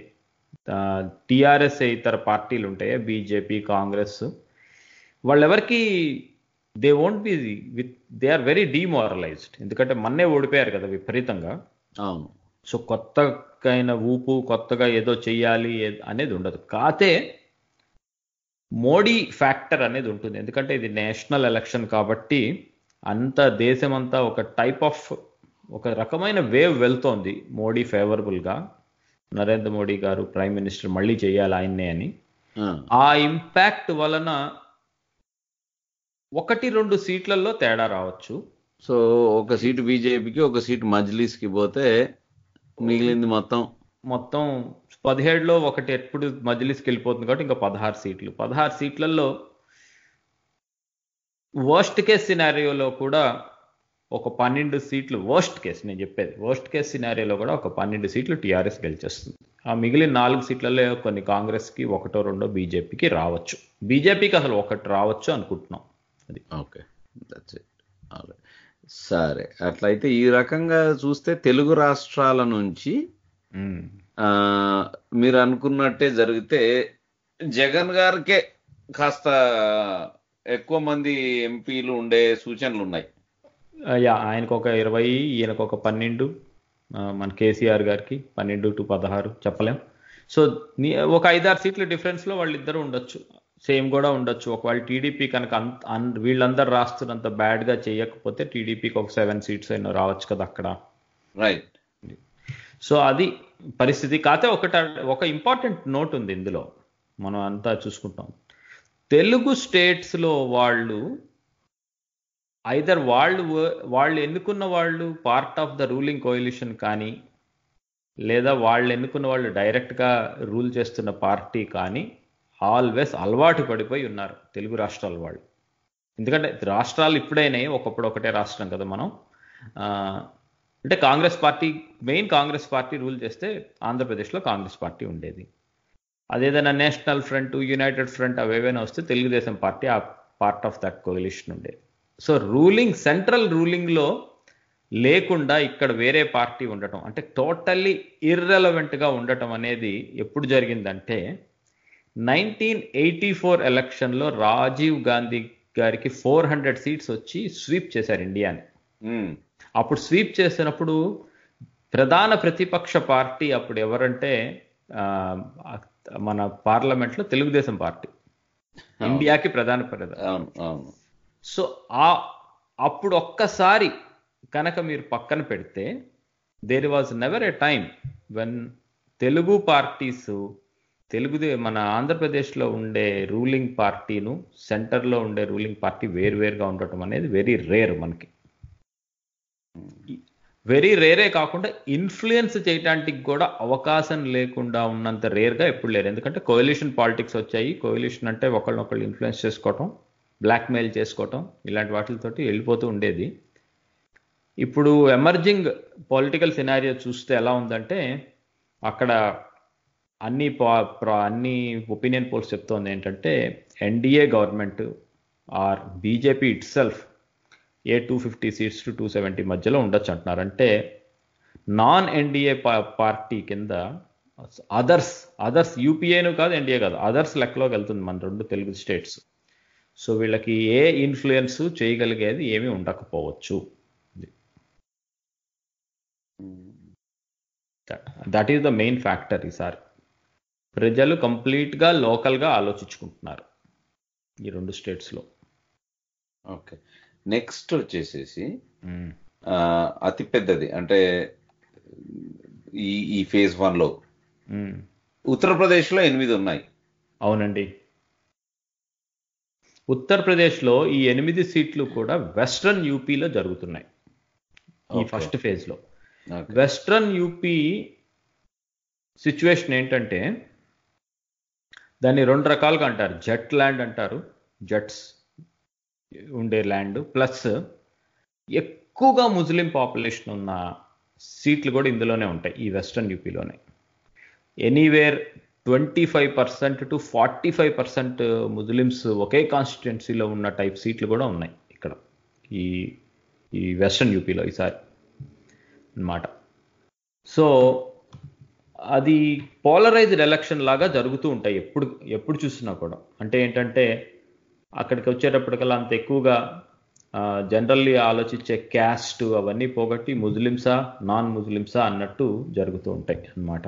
టిఆర్ఎస్ ఇతర పార్టీలు ఉంటాయి బీజేపీ కాంగ్రెస్ వాళ్ళెవరికి they won't be with they are very demoralized ఎందుకంటే మొన్నే ఓడిపోయారు కదా విపరీతంగా అవును సో కొత్తగైన ఊపు కొత్తగా ఏదో చెయ్యాలి ఏ- అనేది ఉండదు కాతే మోడీ ఫ్యాక్టర్ అనేది ఉంటుంది ఎందుకంటే ఇది నేషనల్ ఎలక్షన్ కాబట్టి అంత దేశమంతా ఒక టైప్ ఆఫ్ ఒక రకమైన వేవ్ వెళ్తోంది మోడీ ఫేవరబుల్ గా నరేంద్ర మోడీ గారు ప్రైమ్ మినిస్టర్ మళ్ళీ చేయాలి ఆయన్నే అని ఆ, ఆ ఇంపాక్ట్ వలన ఒకటి రెండు సీట్లలో తేడా రావచ్చు సో ఒక సీటు బీజేపీకి ఒక సీటు మజ్లీస్ కి పోతే మిగిలింది మొత్తం మొత్తం పదిహేడులో ఒకటి ఎప్పుడు మజ్లిస్కి వెళ్ళిపోతుంది కాబట్టి ఇంకా పదహారు సీట్లు పదహారు సీట్లలో వర్స్ట్ కేస్ సినారియోలో కూడా ఒక పన్నెండు సీట్లు వర్స్ట్ కేస్ నేను చెప్పేది వర్స్ట్ కేస్ సినారియోలో కూడా ఒక పన్నెండు సీట్లు టీఆర్ఎస్ గెలిచేస్తుంది ఆ మిగిలిన నాలుగు సీట్లలో కొన్ని కాంగ్రెస్కి ఒకటో రెండో బీజేపీకి రావచ్చు బీజేపీకి అసలు ఒకటి రావచ్చు అనుకుంటున్నాం అది ఓకే దట్స్ ఇట్ సరే అట్లయితే ఈ రకంగా చూస్తే తెలుగు రాష్ట్రాల నుంచి మ్మ్. ఆ, మీరు అనుకున్నట్టే జరిగితే జగన్ గారికే కాస్త ఎక్కువ మంది ఎంపీలు ఉండే సూచనలు ఉన్నాయి ఆ, యా ఆయనకు ఒక ఇరవై ఈయనకు ఒక పన్నెండు ఆ, మన కేసీఆర్ గారికి పన్నెండు టు పదహారు చెప్పలేం సో నీ- ఒక ఐదారు సీట్ల డిఫరెన్స్ లో వాళ్ళిద్దరూ ఉండొచ్చు సేమ్ కూడా ఉండొచ్చు ఒకవేళ టీడీపీ కనుక అంత అన్- వీళ్ళందరూ రాస్తున్నంత బ్యాడ్ గా చేయకపోతే టీడీపీకి ఒక సెవెన్ సీట్స్ అయినా రావచ్చు కదా అక్కడ రైట్ సో అది పరిస్థితి కాకపోతే ఒకట ఒక ఇంపార్టెంట్ నోట్ ఉంది ఇందులో మనం అంతా చూసుకుంటాం తెలుగు స్టేట్స్ లో వాళ్ళు ఐదర్ వాళ్ళు వాళ్ళు ఎన్నుకున్న వాళ్ళు part of the ruling coalition కానీ లేదా వాళ్ళు ఎన్నుకున్న వాళ్ళు డైరెక్ట్ గా రూల్ చేస్తున్న పార్టీ కానీ ఆల్వేస్ అలవాటు పడిపోయి ఉన్నారు తెలుగు రాష్ట్రాల వాళ్ళు ఎందుకంటే రాష్ట్రాలు ఇప్పుడైనాయి ఒకప్పుడు ఒకటే రాష్ట్రం కదా మనం ఆ, అంటే Congress party main Congress party rule చేస్తే ఆంధ్రప్రదేశ్లో కాంగ్రెస్ పార్టీ ఉండేది అదేదైనా నేషనల్ ఫ్రంట్ యునైటెడ్ ఫ్రంట్ అవేవైనా వస్తే తెలుగుదేశం పార్టీ ఆ పార్ట్ ఆఫ్ దట్ కోలిషన్ ఉండేది సో రూలింగ్ సెంట్రల్ రూలింగ్లో లేకుండా ఇక్కడ వేరే పార్టీ ఉండటం అంటే టోటల్లీ గా ఉండటం అనేది ఎప్పుడు జరిగిందంటే నైన్టీన్ ఎయిటీ ఫోర్ ఎలక్షన్లో రాజీవ్ గాంధీ గారికి ఫోర్ హండ్రెడ్ సీట్స్ వచ్చి స్వీప్ చేశారు ఇండియాని ఉమ్, అప్పుడు స్వీప్ చేసినప్పుడు ప్రధాన ప్రతిపక్ష పార్టీ అప్పుడు ఎవరంటే ఆ, మన పార్లమెంట్ లో తెలుగుదేశం పార్టీ ఇండియాకి ప్రధాన ప్రధాన అవును అవును సో ఆ అప్పుడు ఒక్కసారి కనుక మీరు పక్కన పెడితే there was never a time when Telugu parties తెలుగుదే మన ఆంధ్రప్రదేశ్లో ఉండే రూలింగ్ పార్టీను సెంటర్లో ఉండే రూలింగ్ పార్టీ వేరువేరుగా ఉండటం అనేది వెరీ రేర్ మనకి వెరీ రేరే కాకుండా ఇన్ఫ్లుయెన్స్ చేయడానికి కూడా అవకాశం లేకుండా ఉన్నంత రేర్గా ఎప్పుడు లేరు ఎందుకంటే కోయలిషన్ పాలిటిక్స్ వచ్చాయి కోయలిషన్ అంటే ఒకళ్ళనొకళ్ళు ఇన్ఫ్లుయెన్స్ చేసుకోవటం బ్లాక్మెయిల్ చేసుకోవటం ఇలాంటి వాటితోటి వెళ్ళిపోతూ ఉండేది ఇప్పుడు ఎమర్జింగ్ పొలిటికల్ సినారియో చూస్తే ఎలా ఉందంటే అక్కడ అన్ని పా- ప్ర- అన్ని ఒపీనియన్ పోల్స్ చెప్తోంది ఏంటంటే NDA government or BJP itself a two fifty seats to two seventy మధ్యలో ఉండొచ్చు అంటున్నారు అంటే నాన్ ఎన్డీఏ పార్టీ కింద అదర్స్ అదర్స్ యూపీఏను కాదు ఎన్డీఏ కాదు అదర్స్ లెక్కలోకి వెళ్తుంది మన రెండు తెలుగు స్టేట్స్ సో వీళ్ళకి ఏ ఇన్ఫ్లుయెన్స్ చేయగలిగేది ఏమీ ఉండకపోవచ్చు that is the main factor ఈసారి ప్రజలు కంప్లీట్గా లోకల్గా ఆలోచించుకుంటున్నారు ఈ రెండు స్టేట్స్లో ఓకే నెక్స్ట్ వచ్చేసేసి ఆ, అతి పెద్దది అంటే ఈ ఈ ఫేజ్ వన్ లో ఉత్తరప్రదేశ్ లో ఎనిమిది ఉన్నాయి అవునండి ఉత్తరప్రదేశ్లో ఈ ఎనిమిది సీట్లు కూడా వెస్ట్రన్ యూపీలో జరుగుతున్నాయి ఈ Okay. ఫస్ట్ ఫేజ్లో Okay. వెస్ట్రన్ యూపీ సిచ్యువేషన్ ఏంటంటే దాన్ని రెండు రకాలుగా అంటారు జట్ ల్యాండ్ అంటారు జట్స్ ఉండే ల్యాండ్ ప్లస్ ఎక్కువగా ముస్లిం పాపులేషన్ ఉన్న సీట్లు కూడా ఇందులోనే ఉంటాయి ఈ వెస్ట్రన్ యూపీలోనే anywhere twenty five percent to forty five percent Muslims ఒకే కాన్స్టిట్యున్సీలో ఉన్న టైప్ సీట్లు కూడా ఉన్నాయి ఇక్కడ ఈ ఈ వెస్ట్రన్ యూపీలో ఈసారి అన్నమాట సో అది పోలరైజ్డ్ ఎలక్షన్ లాగా జరుగుతూ ఉంటాయి ఎప్పుడు ఎప్పుడు చూసినా కూడా అంటే ఏంటంటే అక్కడికి వచ్చేటప్పటికల్లా అంత ఎక్కువగా జనరల్లీ ఆలోచించే క్యాస్ట్ అవన్నీ పోగొట్టి ముస్లిమ్సా నాన్ ముస్లిమ్సా అన్నట్టు జరుగుతూ ఉంటాయి అన్నమాట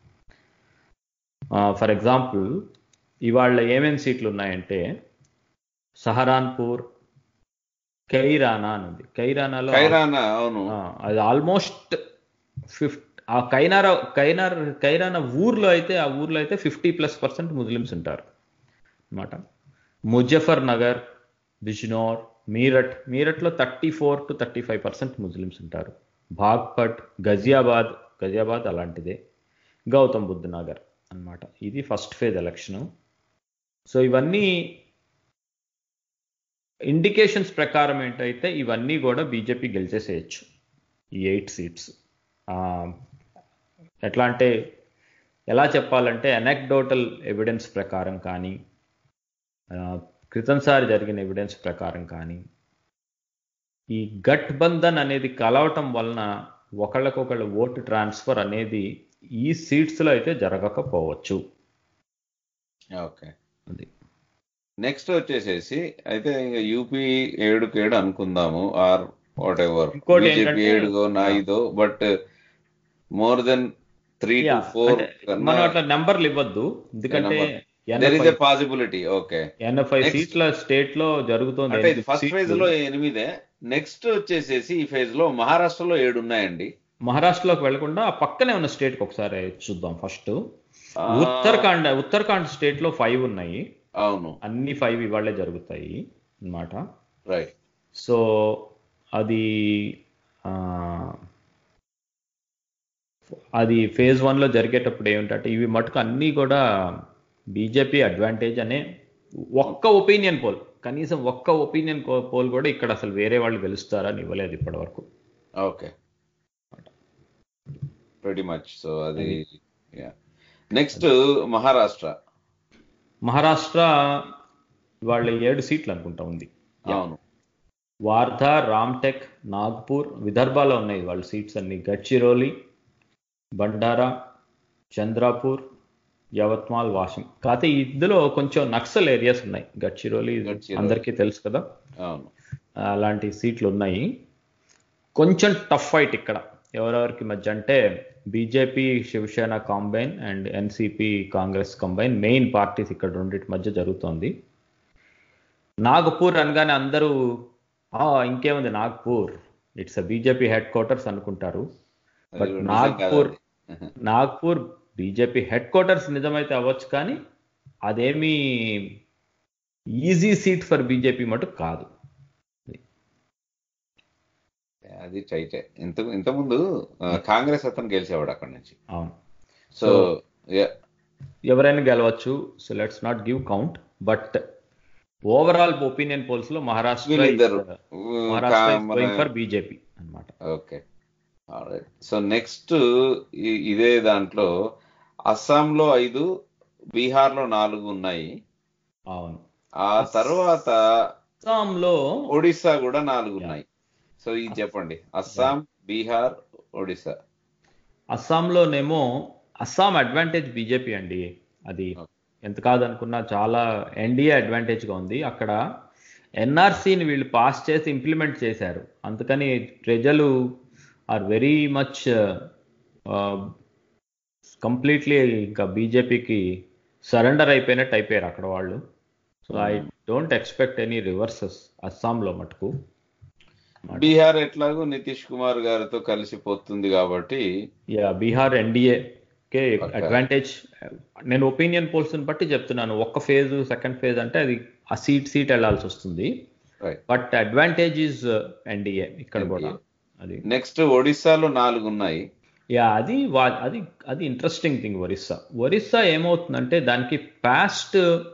ఫర్ ఎగ్జాంపుల్ ఇవాళ ఏమేమి సీట్లు ఉన్నాయంటే సహరాన్పూర్ కైరానా అని ఉంది కైరానాలో ఖైరానా అవును ఆ, అది ఆల్మోస్ట్ ఫిఫ్ట్ ఆ కైనార కైనార్ కైరానా ఊర్లో అయితే ఆ ఊర్లో అయితే ఫిఫ్టీ ప్లస్ పర్సెంట్ ముస్లిమ్స్ ఉంటారు అన్నమాట ముజఫర్ నగర్ బిజ్నోర్ మీరట్ మీరట్లో thirty four to thirty five percent Muslims ఉంటారు బాగ్పట్ గజియాబాద్ గజియాబాద్ అలాంటిదే గౌతమ్ బుద్ధ్ నగర్ అన్నమాట ఇది ఫస్ట్ ఫేజ్ ఎలక్షన్ సో ఇవన్నీ ఇండికేషన్స్ ప్రకారం ఏంటైతే ఇవన్నీ కూడా బీజేపీ గెలిచేసేయచ్చు ఈ ఎయిట్ సీట్స్ ఎట్లా అంటే ఎలా చెప్పాలంటే అనెక్డోటల్ ఎవిడెన్స్ ప్రకారం కానీ ఆ, క్రితంసారి జరిగిన ఎవిడెన్స్ ప్రకారం కానీ ఈ గట్ బంధన్ అనేది కలవటం వలన ఒకళ్ళకొకళ్ళ ఓటు ట్రాన్స్ఫర్ అనేది ఈ సీట్స్లో అయితే జరగకపోవచ్చు ఓకే అది నెక్స్ట్ వచ్చేసేసి అయితే ఇంకా యూపీ ఏడుకు ఏడు అనుకుందాము ఆర్ వాట్ ఎవర్ ఇంకోటి బీజేపీ ఏంటంటే- ఏడుగో నాయిదో but more than three to Yeah, four అంటే మనం అట్లా నెంబర్లు ఇవ్వద్దు ఎందుకంటే there is a possibility okay ఎనభై Next. సీట్ల స్టేట్ లో జరుగుతోంది అంటే ఇది ఎనిమిది ఫస్ట్ సీట్లు. ఫేజ్ లో ఎనిమిదే నెక్స్ట్ వచ్చేసేసి ఈ ఫేజ్ లో మహారాష్ట్రలో ఏడు ఉన్నాయండి మహారాష్ట్రలోకి వెళ్లకుండా ఆ పక్కనే ఉన్న స్టేట్ కి ఒకసారి చూద్దాం ఫస్ట్ ఆ, ఉత్తరాఖండ్ ఉత్తరాఖండ్ స్టేట్ లో ఫైవ్ ఉన్నాయి అవును అన్ని ఫైవ్ ఇవాళే జరుగుతాయి అన్నమాట రైట్ సో అది ఆ, అది ఫేజ్ వన్లో జరిగేటప్పుడు ఏమిటంటే ఇవి మటుకు అన్నీ కూడా బీజేపీ అడ్వాంటేజ్ అనే ఒక్క ఒపీనియన్ పోల్ కనీసం ఒక్క ఒపీనియన్ పోల్ కూడా ఇక్కడ అసలు వేరే వాళ్ళు గెలుస్తారని ఇవ్వలేదు ఇప్పటివరకు ఓకే వెరీ మచ్ సో అది నెక్స్ట్ మహారాష్ట్ర మహారాష్ట్ర వాళ్ళ ఏడు సీట్లు అనుకుంటా ఉంది అవును వార్ధా రామ్టెక్ నాగ్పూర్ విదర్భాలో ఉన్నాయి వాళ్ళ సీట్స్ అన్ని గడ్చిరోలి బండారా చంద్రాపూర్ యవత్మాల్ వాషిం కాకపోతే ఇందులో కొంచెం నక్సల్ ఏరియాస్ ఉన్నాయి గడ్చిరోలి గడ్చిరోలి. అందరికీ తెలుసు కదా అవును అలాంటి సీట్లు ఉన్నాయి కొంచెం టఫ్ ఫైట్ ఇక్కడ ఎవరెవరికి మధ్య అంటే BJP Shiv Sena combine and NCP Congress combine main parties ఇక్కడ రెండింటి మధ్య జరుగుతోంది నాగపూర్ అనగానే అందరూ "ఆ, ఇంకేముంది Nagpur it's a BJP headquarters అనుకుంటారు అది బట్ నిజం నాగ్పూర్ కాదు. నాగ్పూర్ బీజేపీ హెడ్ క్వార్టర్స్ నిజమైతే అవ్వచ్చు కానీ అదేమీ ఈజీ సీట్ ఫర్ బీజేపీ మటుకు కాదు అది టైటే ఇంత ఇంతకుముందు ఆ, కాంగ్రెస్ అతను గెలిచేవాడు అక్కడ నుంచి అవును సో ఎవరైనా గెలవచ్చు so let's not give count but overall opinion polls లో మహారాష్ట్ర వీళ్ళిద్దరు మహారాష్ట్ర మన- గోయింగ్ ఫర్ బీజేపీ అన్నమాట ఓకే సో నెక్స్ట్ ఇదే దాంట్లో అస్సాంలో ఐదు బీహార్లో నాలుగు ఉన్నాయి అవును ఆ తర్వాత అస్సాంలో ఒడిస్సా కూడా నాలుగు ఉన్నాయి సో ఇది చెప్పండి అస్సాం బీహార్ ఒడిస్సా అస్సాంలోనేమో అస్సాం అడ్వాంటేజ్ బీజేపీ అండి అది ఎంత కాదనుకున్నా చాలా ఎన్డీఏ అడ్వాంటేజ్ గా ఉంది అక్కడ ఎన్ఆర్సీని వీళ్ళు పాస్ చేసి ఇంప్లిమెంట్ చేశారు అందుకని ప్రజలు ఆర్ వెరీ మచ్ కంప్లీట్లీ ఇంకా బీజేపీకి సరెండర్ అయిపోయినట్టు అయిపోయారు అక్కడ వాళ్ళు so I don't expect any reverses అస్సాంలో మటుకు బీహార్ ఎట్లాగో నితీష్ కుమార్ గారితో కలిసిపోతుంది కాబట్టి యా బీహార్ ఎన్డీఏ కే Okay. అడ్వాంటేజ్ నేను ఒపీనియన్ పోల్స్ బట్టి చెప్తున్నాను ఒక్క ఫేజ్ సెకండ్ ఫేజ్ అంటే అది ఆ సీట్ సీట్ వెళ్ళాల్సి వస్తుంది right but advantage is NDA ఇక్కడ కూడా NDA. అది నెక్స్ట్ ఒడిస్సాలో నాలుగు ఉన్నాయి యా అది వా- అది అది ఇంట్రెస్టింగ్ థింగ్ ఒరిస్సా ఒరిస్సా ఏమవుతుందంటే దానికి past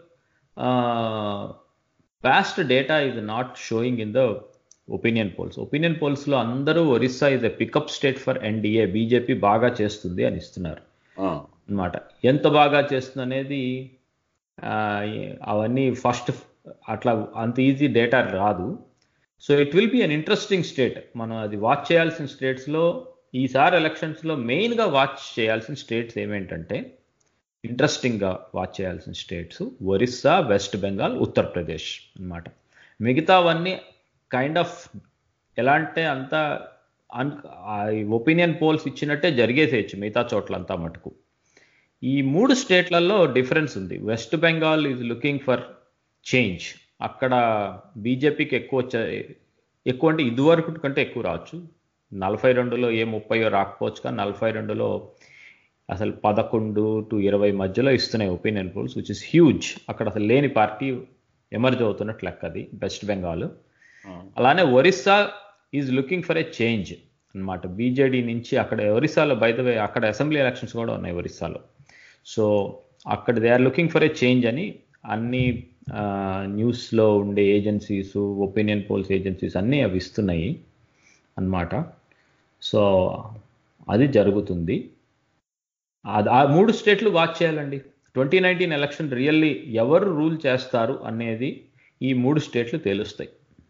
past data is not showing in the opinion polls opinion పోల్స్లో అందరూ Orissa is a pickup state for NDA BJP బాగా చేస్తుంది అని ఇస్తున్నారు ఆ, అన్నమాట ఎంత బాగా చేస్తుంది అనేది ఆ, అవన్నీ ఫస్ట్ అట్లా అంత ఈజీ డేటా రాదు so it will be an interesting state మనం అది వాచ్ చేయాల్సిన స్టేట్స్లో ఈసారి ఎలక్షన్స్లో మెయిన్గా వాచ్ చేయాల్సిన స్టేట్స్ ఏమేంటంటే ఇంట్రెస్టింగ్గా వాచ్ చేయాల్సిన స్టేట్స్ ఒరిస్సా వెస్ట్ బెంగాల్ ఉత్తరప్రదేశ్ అన్నమాట మిగతావన్నీ కైండ్ ఆఫ్ ఎలా అంటే అంతా అన్ ఒపీనియన్ పోల్స్ ఇచ్చినట్టే జరిగేసేయచ్చు మిగతా చోట్లంతా మటుకు ఈ మూడు స్టేట్లలో డిఫరెన్స్ ఉంది West Bengal is looking for change అక్కడ బీజేపీకి ఎక్కువ వచ్చే ఎక్కువ అంటే ఇదివరకు కంటే ఎక్కువ రావచ్చు నలభై రెండులో ఏ ముప్పయో రాకపోవచ్చు కానీ నలభై రెండులో అసలు పదకొండు టు ఇరవై మధ్యలో ఇస్తున్నాయి opinion polls which is huge అక్కడ అసలు లేని పార్టీ ఎమర్జ్ అవుతున్నట్టు లెక్క అది వెస్ట్ బెంగాల్ అలానే Orissa is looking for a change అన్నమాట బీజేడీ నుంచి అక్కడ ఒరిస్సాలో బై ద వే అక్కడ అసెంబ్లీ ఎలక్షన్స్ కూడా ఉన్నాయి ఒరిస్సాలో సో అక్కడ they are looking for a change అని అన్ని న్యూస్లో ఉండే ఏజెన్సీస్ ఒపీనియన్ పోల్స్ ఏజెన్సీస్ అన్నీ అవి ఇస్తున్నాయి అన్నమాట సో అది జరుగుతుంది అది ఆ మూడు స్టేట్లు వాచ్ చేయాలండి ట్వంటీ నైన్టీన్ ఎలక్షన్ రియల్లీ ఎవరు రూల్ చేస్తారు అనేది ఈ మూడు స్టేట్లు తేలుస్తాయి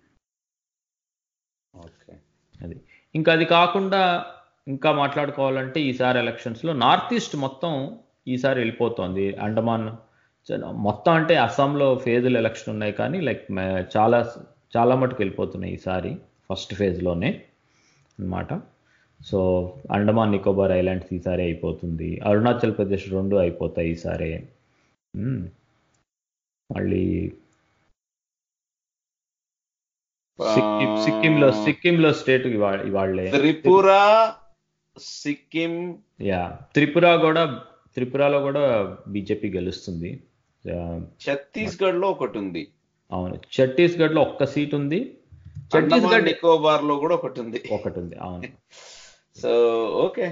ఓకే అది ఇంకా అది కాకుండా ఇంకా మాట్లాడుకోవాలంటే ఈసారి ఎలక్షన్స్లో నార్త్ ఈస్ట్ మొత్తం ఈసారి వెళ్ళిపోతోంది అండమాన్ చ- మొత్తం అంటే అస్సాంలో ఫేజులు ఎలక్షన్ ఉన్నాయి కానీ లైక్ మే- చాలా చాలా మటుకు వెళ్ళిపోతున్నాయి ఈసారి ఫస్ట్ ఫేజ్లోనే అన్నమాట సో అండమాన్ నికోబార్ ఐలాండ్స్ ఈసారి అయిపోతుంది అరుణాచల్ ప్రదేశ్ రెండు అయిపోతాయి ఈసారి మ్మ్. మళ్ళీ సిక్కిం సిక్కింలో సిక్కింలో స్టేట్ ఇవాళ్లే త్రిపుర సిక్కిం యా త్రిపుర కూడా త్రిపురలో కూడా బీజేపీ గెలుస్తుంది ఆ, ఛత్తీస్గఢ్ లో ఒకటి ఉంది అవును ఛత్తీస్గఢ్ లో ఒక్క సీట్ ఉంది అండమాన్ ఛత్తీస్గఢ్ నికోబార్ లో కూడా ఒకటి ఉంది ఒకటి ఉంది అవును so okay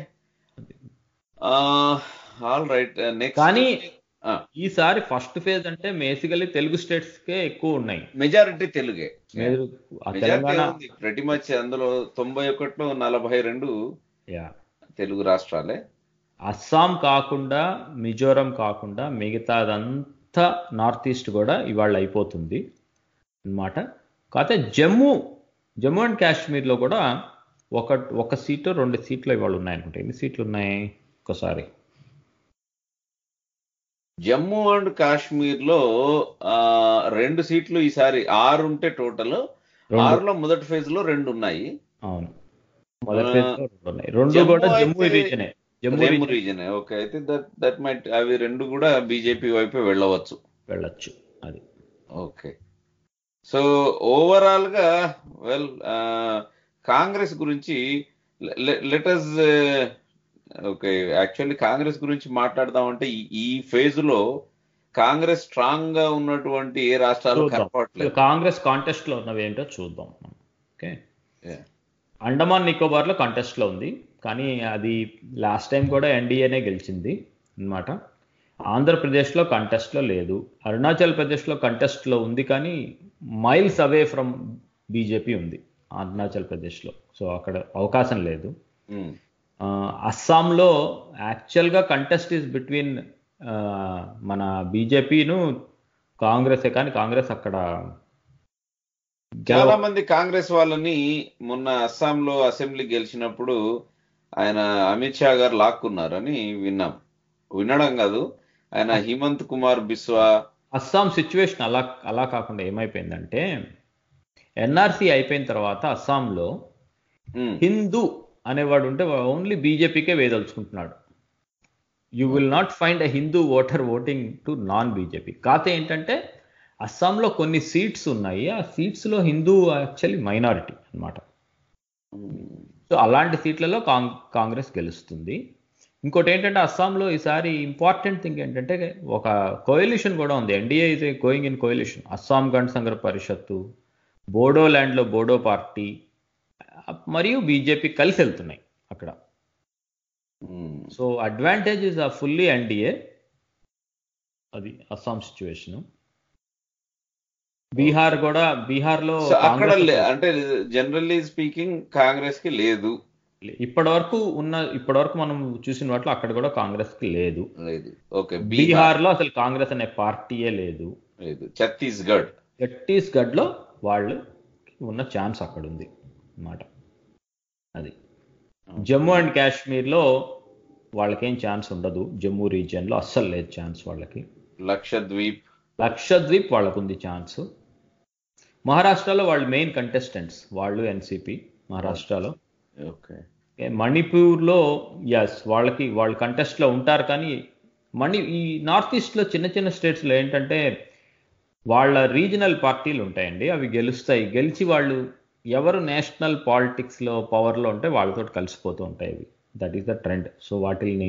all right next కానీ ఈసారి ఫస్ట్ ఫేజ్ అంటే బేసికలీ తెలుగు స్టేట్స్ కే ఎక్కువ ఉన్నాయి మెజారిటీ తెలుగే మీరు ఆ మెజారిటీ తెలంగాణ ఉంది ప్రతి మచ్ అందులో తొంభై ఒకటిలో నలభై రెండు యా తెలుగు రాష్ట్రాలే అస్సాం కాకుండా మిజోరం కాకుండా మిగతాదంతా నార్త్ ఈస్ట్ కూడా ఇవాళ అయిపోతుంది అన్నమాట కాకపోతే జమ్మూ జమ్మూ అండ్ కాశ్మీర్లో కూడా ఒక ఒక సీటు రెండు సీట్లు ఇవాళ ఉన్నాయి అనుకుంటా ఎన్ని సీట్లు ఉన్నాయి ఒకసారి జమ్మూ అండ్ కాశ్మీర్ లో ఆ, రెండు సీట్లు ఈసారి ఆరు ఉంటే టోటల్ రెండు. ఆరులో మొదటి ఫేజ్ లో రెండు ఉన్నాయి అవును మొదటి ఆ, phase లో రెండు ఉన్నాయి రెండు జమ్మూ కూడా జమ్మూ అయితే- రీజనే Jammu Jammu region region okay అయితే దట్ దట్ మైట్ అవి రెండు కూడా బీజేపీ వైపు వెళ్ళవచ్చు వెళ్ళొచ్చు అది ఓకే సో ఓవరాల్ గా వెల్ కాంగ్రెస్ గురించి లెటస్ ఓకే యాక్చువల్లీ కాంగ్రెస్ గురించి మాట్లాడదామంటే ఈ- ఈ ఫేజ్ లో కాంగ్రెస్ స్ట్రాంగ్ గా ఉన్నటువంటి ఏ రాష్ట్రాలు చూద్దాం కనపడట్లేదు కాంగ్రెస్ కాంటెస్ట్ లో ఉన్నవి ఏంటో చూద్దాం ఓకే Yeah. అండమాన్ నికోబార్ లో కాంటెస్ట్ లో ఉంది కానీ అది లాస్ట్ టైం కూడా ఎన్డీఏనే గెలిచింది అన్నమాట ఆంధ్రప్రదేశ్లో కంటెస్ట్లో లేదు అరుణాచల్ ప్రదేశ్లో కంటెస్ట్లో ఉంది కానీ మైల్స్ అవే ఫ్రమ్ బీజేపీ ఉంది అరుణాచల్ ప్రదేశ్లో సో అక్కడ అవకాశం లేదు ఉమ్, ఆ, అస్సాంలో యాక్చువల్గా కంటెస్ట్ ఈస్ బిట్వీన్ మన బీజేపీను కాంగ్రెసే కానీ కాంగ్రెస్ అక్కడ చాలా మంది కాంగ్రెస్ వాళ్ళని మొన్న అస్సాంలో అసెంబ్లీ గెలిచినప్పుడు ఆయన అమిత్ షా గారు లాక్కున్నారని విన్నాం వినడం కాదు ఆయన హిమంత్ కుమార్ బిస్వా అస్సాం సిచ్యువేషన్ అలా అలా కాకుండా ఏమైపోయిందంటే ఎన్ఆర్సీ అయిపోయిన తర్వాత అస్సాంలో ఉమ్, హిందూ అనేవాడు ఉంటే ఓన్లీ బీజేపీకే వేయదలుచుకుంటున్నాడు you will not find a Hindu voter voting to non BJP కాకపోతే ఏంటంటే అస్సాంలో కొన్ని సీట్స్ ఉన్నాయి ఆ సీట్స్లో హిందూ యాక్చువల్లీ మైనారిటీ అన్నమాట సో అలాంటి సీట్లలో కాంగ్ కాంగ్రెస్ గెలుస్తుంది ఇంకోటి ఏంటంటే అస్సాంలో ఈసారి ఇంపార్టెంట్ థింగ్ ఏంటంటే ఒక కోయలిషన్ కూడా ఉంది NDA is going in coalition Assam Gana Sangha Parishad బోడోల్యాండ్లో బోడో పార్టీ మరియు బీజేపీ కలిసి వెళ్తున్నాయి అక్కడ um, so advantage is a fully NDA అది అస్సాం సిచ్యువేషన్ బీహార్ కూడా బీహార్లో సో అక్కడ కాంగ్రెస్ లే- అంటే జనరల్లీ స్పీకింగ్ కాంగ్రెస్ కి లేదు ఇప్పటి వరకు ఉన్న ఇప్పటి వరకు మనం చూసిన వాటిలో అక్కడ కూడా కాంగ్రెస్ కి లేదు లేదు ఓకే బీహార్ బీహార్ లో అసలు కాంగ్రెస్ అనే పార్టీయే లేదు లేదు ఛత్తీస్గఢ్ ఛత్తీస్గఢ్ లో వాళ్ళు ఉన్న ఛాన్స్ అక్కడ ఉంది అన్నమాట అది జమ్మూ అండ్ కాశ్మీర్ లో వాళ్ళకేం ఛాన్స్ ఉండదు జమ్మూ రీజియన్ లో అస్సలు లేదు ఛాన్స్ వాళ్ళకి లక్షద్వీప్ లక్షద్వీప్ వాళ్ళకు ఉంది ఛాన్స్ మహారాష్ట్రలో వాళ్ళు మెయిన్ కంటెస్టెంట్స్ వాళ్ళు ఎన్సిపి మహారాష్ట్రలో ఓకే ఏ, మణిపూర్లో ఎస్ వాళ్ళకి వాళ్ళు కంటెస్ట్లో ఉంటారు కానీ మణి ఈ నార్త్ ఈస్ట్లో చిన్న చిన్న స్టేట్స్లో ఏంటంటే వాళ్ళ రీజనల్ పార్టీలు ఉంటాయండి అవి గెలుస్తాయి గెలిచి వాళ్ళు ఎవరు నేషనల్ పాలిటిక్స్లో పవర్లో ఉంటే వాళ్ళతో కలిసిపోతూ ఉంటాయి అవి that is the trend so వాటిని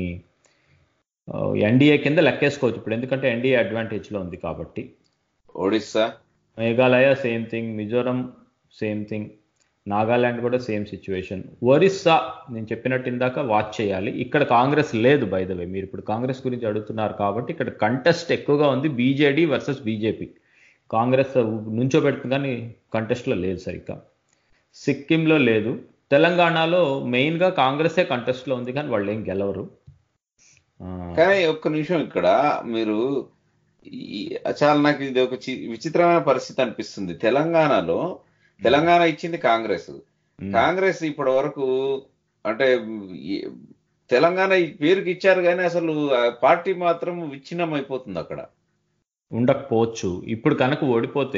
ఎన్డీఏ కింద లెక్కేసుకోవచ్చు ఇప్పుడు ఎందుకంటే ఎన్డీఏ అడ్వాంటేజ్లో ఉంది కాబట్టి Odisha Meghalaya same thing Mizoram same thing Nagaland కూడా సేమ్ సిచ్యువేషన్ ఒరిస్సా నేను చెప్పినట్టు ఇందాక వాచ్ చేయాలి ఇక్కడ కాంగ్రెస్ లేదు బై ద వే మీరు ఇప్పుడు కాంగ్రెస్ గురించి అడుగుతున్నారు కాబట్టి ఇక్కడ కంటెస్ట్ ఎక్కువగా ఉంది బీజేడీ వర్సెస్ బీజేపీ కాంగ్రెస్ నుంచో పెడుతుంది కానీ కంటెస్ట్లో లేదు సరిగ్గా సిక్కింలో లేదు తెలంగాణలో మెయిన్గా కాంగ్రెసే కంటెస్ట్లో ఉంది కానీ వాళ్ళు ఏం గెలవరు ఆ, కానీ ఒక్క నిమిషం ఇక్కడ మీరు ఈ- చాలా నాకు ఇది ఒక చి- విచిత్రమైన పరిస్థితి అనిపిస్తుంది తెలంగాణలో తెలంగాణ ఇచ్చింది కాంగ్రెస్ ఉమ్. కాంగ్రెస్ ఇప్పటి వరకు అంటే ఈ- తెలంగాణ ఈ పేరుకి ఇచ్చారు కానీ అసలు ఆ పార్టీ మాత్రం విచ్ఛిన్నం అయిపోతుంది అక్కడ ఉండకపోవచ్చు ఇప్పుడు కనుక ఓడిపోతే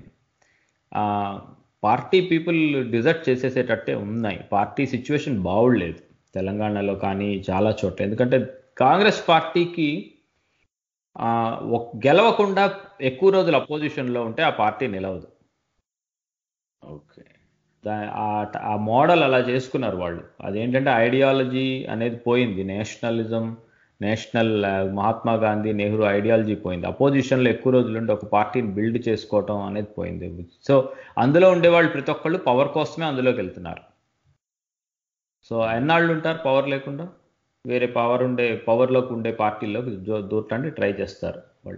ఆ పార్టీ పీపుల్ డిజర్ట్ చేసేసేటట్టే ఉన్నాయి పార్టీ సిచ్యువేషన్ బాగులేదు తెలంగాణలో కానీ చాలా చోట్ల ఎందుకంటే కాంగ్రెస్ పార్టీకి ఆ, ఒక- గెలవకుండా ఎక్కువ రోజులు అపోజిషన్లో ఉంటే ఆ పార్టీ నిలవదు ఓకే దా- ఆ- ఆ మోడల్ అలా చేసుకున్నారు వాళ్ళు అదేంటంటే ఐడియాలజీ అనేది పోయింది నేషనలిజం నేషనల్ ఆ, మహాత్మా గాంధీ నెహ్రూ ఐడియాలజీ పోయింది అపోజిషన్లో ఎక్కువ రోజులు ఉండి ఒక పార్టీని బిల్డ్ చేసుకోవటం అనేది పోయింది సో అందులో ఉండేవాళ్ళు ప్రతి ఒక్కళ్ళు పవర్ కోసమే అందులోకి వెళ్తున్నారు సో ఎన్నాళ్ళు ఉంటారు పవర్ లేకుండా వేరే పవర్ ఉండే పవర్లోకి ఉండే పార్టీలోకి జో- దూరటానికి ట్రై చేస్తారు వాళ్ళు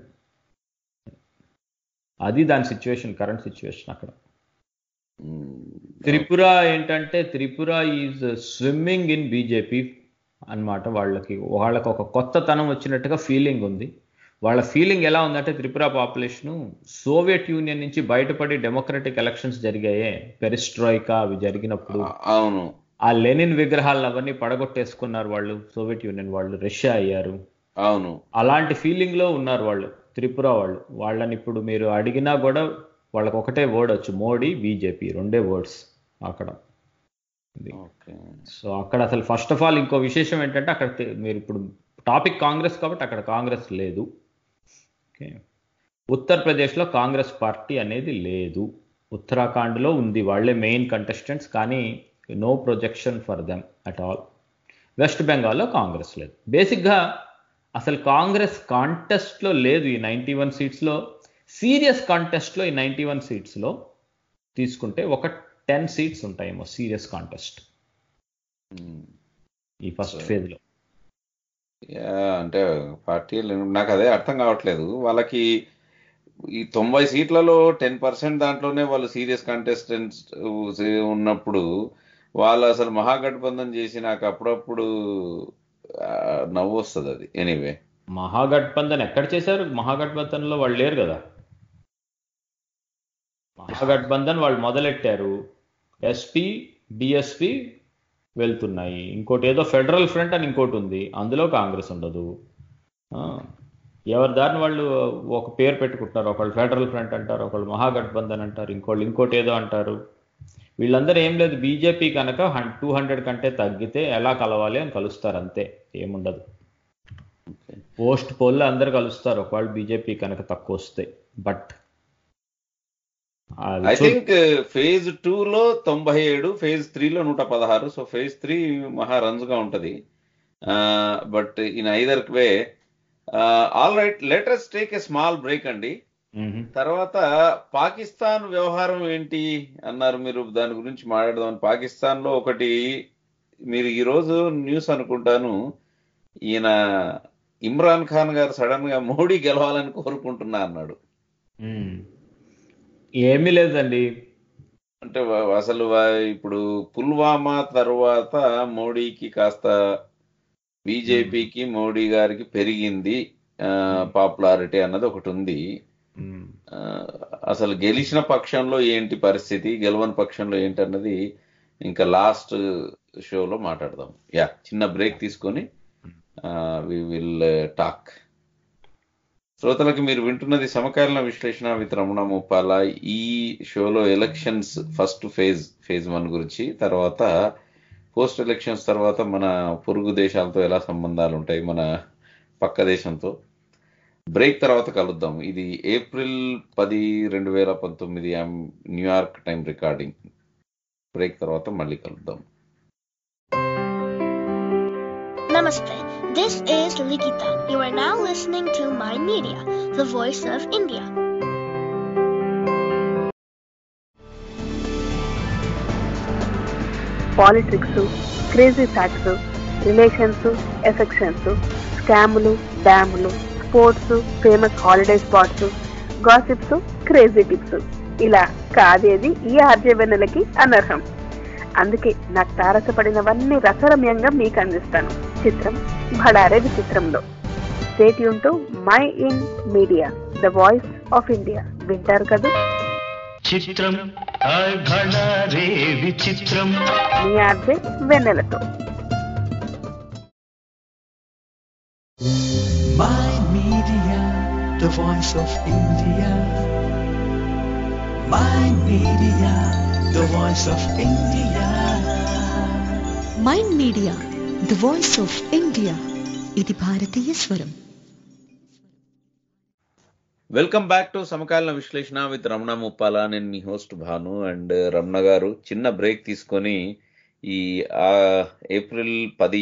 అది దాని సిచ్యువేషన్ కరెంట్ సిచ్యువేషన్ అక్కడ త్రిపుర ఏంటంటే Tripura is swimming in BJP అన్నమాట వాళ్ళకి వాళ్ళకి ఒక కొత్తతనం వచ్చినట్టుగా ఫీలింగ్ ఉంది వాళ్ళ ఫీలింగ్ ఎలా ఉందంటే త్రిపుర పాపులేషను సోవియట్ యూనియన్ నుంచి బయటపడి డెమోక్రటిక్ ఎలక్షన్స్ జరిగాయే పెరిస్ట్రాయికా అవి జరిగినప్పుడు అవును ఆ లెనిన్ విగ్రహాలను అవన్నీ పడగొట్టేసుకున్నారు వాళ్ళు సోవియట్ యూనియన్ వాళ్ళు రష్యా అయ్యారు అవును అలాంటి ఫీలింగ్ లో ఉన్నారు వాళ్ళు త్రిపుర వాళ్ళు వాళ్ళని ఇప్పుడు మీరు అడిగినా కూడా వాళ్ళకి ఒకటే వర్డ్ వచ్చు మోడీ బీజేపీ రెండే వర్డ్స్ అక్కడ ఓకే సో అక్కడ అసలు ఫస్ట్ ఆఫ్ ఆల్ ఇంకో విశేషం ఏంటంటే అక్కడ తె- మీరు ఇప్పుడు టాపిక్ కాంగ్రెస్ కాబట్టి అక్కడ కాంగ్రెస్ లేదు ఓకే ఉత్తరప్రదేశ్లో కాంగ్రెస్ పార్టీ అనేది లేదు ఉత్తరాఖండ్లో ఉంది వాళ్ళే మెయిన్ కంటెస్టెంట్స్ కానీ no projection for them at all వెస్ట్ బెంగాల్లో కాంగ్రెస్ లేదు బేసిక్గా అసలు కాంగ్రెస్ కాంటెస్ట్లో లేదు ఈ నైంటీ వన్ సీట్స్లో సీరియస్ కాంటెస్ట్లో ఈ నైంటీ వన్ సీట్స్లో తీసుకుంటే ఒక టెన్ సీట్స్ ఉంటాయేమో సీరియస్ కాంటెస్ట్ ఈ ఫస్ట్ So- ఫేజ్ లో యా, అంటే పార్టీలు నాకు అదే అర్థం కావట్లేదు వాళ్ళకి ఈ తొంభై సీట్లలో టెన్ పర్సెంట్ దాంట్లోనే వాళ్ళు సీరియస్ కంటెస్టెంట్స్ ఉన్నప్పుడు వాళ్ళు అసలు మహాగఠబంధన్ చేసి నాకు అప్పుడప్పుడు ఆ, నవ్వు వస్తుంది అది ఎనీవే మహాగఠబంధన్ ఎక్కడ చేశారు మహాగఠబంధన్లో వాళ్ళు లేరు కదా మహాగఠబంధన్ వాళ్ళు మొదలెట్టారు ఎస్పీ బిఎస్పి వెళ్తున్నాయి ఇంకోటి ఏదో ఫెడరల్ ఫ్రంట్ అని ఇంకోటి ఉంది అందులో కాంగ్రెస్ ఉండదు ఆ, ఎవరి దారిని వాళ్ళు ఒక పేరు పెట్టుకుంటున్నారు ఒకళ్ళు ఫెడరల్ ఫ్రంట్ అంటారు ఒకళ్ళు మహాగఠబంధన్ అంటారు ఇంకోళ్ళు ఇంకోటి ఏదో అంటారు వీళ్ళందరూ ఏం లేదు బీజేపీ కనుక టూ హండ్రెడ్ కంటే తగ్గితే ఎలా కలవాలి అని కలుస్తారు అంతే ఏముండదు పోస్ట్ పోల్లో అందరు కలుస్తారు ఒకవేళ బీజేపీ కనుక తక్కువ వస్తాయి but I think phase two లో తొంభై ఏడు ఫేజ్ త్రీలో నూట పదహారు సో ఫేజ్ త్రీ మహా రన్స్ గా ఉంటది but in either way all right let us take a small break అండి తర్వాత పాకిస్తాన్ వ్యవహారం ఏంటి అన్నారు మీరు దాని గురించి మాట్లాడదాం పాకిస్తాన్ లో ఒకటి మీరు ఈ రోజు న్యూస్ అనుకుంటాను ఈయన ఇమ్రాన్ ఖాన్ గారు సడన్ గా మోడీ గెలవాలని కోరుకుంటున్నా అన్నాడు ఏమీ లేదండి అంటే వ- అసలు వ- ఇప్పుడు పుల్వామా తర్వాత మోడీకి కాస్త బీజేపీకి మోడీ గారికి పెరిగింది పాపులారిటీ అన్నది ఒకటి ఉంది ఆ, అసలు గెలిచిన పక్షంలో ఏంటి పరిస్థితి గెలవని పక్షంలో ఏంటి అన్నది ఇంకా లాస్ట్ షోలో మాట్లాడదాం యా చిన్న బ్రేక్ తీసుకొని వి విల్ టాక్ శ్రోతలకు మీరు వింటున్నది సమకాలీన విశ్లేషణ విత్ రమణ ముప్పాల ఈ షోలో elections first phase phase one గురించి తర్వాత పోస్ట్ ఎలక్షన్స్ తర్వాత మన పొరుగు దేశాలతో ఎలా సంబంధాలు ఉంటాయి మన పక్క దేశంతో బ్రేక్ తర్వాత కలుద్దాం ఇది ఏప్రిల్ పది రెండు వేల పంతొమ్మిది న్యూయార్క్ టైం రికార్డింగ్ బ్రేక్ తర్వాత మళ్ళీ కలుద్దాం Namaste. This is Likita. You are now listening to My Media, the voice of India. Politics crazy facts relations affections స్కాములు డ్యాములు sports famous holiday spots gossips crazy tips ఇలా కాదేది ఈ ఆర్జవెన్నెలకి అనర్హం అందుకే నాకు తారసపడినవన్నీ రసరమ్యంగా మీకు అందిస్తాను చిత్రం భడారే విచిత్రంలో state to Mind Media the voice of India వింటారు కదా చిత్రం హాయ్ భళా రే విచిత్రం మీ ఆర్జే వెన్నెలతో My Media, the voice of India. My Media, the voice of India. Mind media the voice of India ఇది భారతీయ స్వరం వెల్కమ్ బ్యాక్ టు సమకాలీన విశ్లేషణ విత్ రమణ ముప్పాల నేను మీ హోస్ట్ భాను అండ్ రమణ గారు చిన్న బ్రేక్ తీసుకొని ఈ ఆ, ఏప్రిల్ పది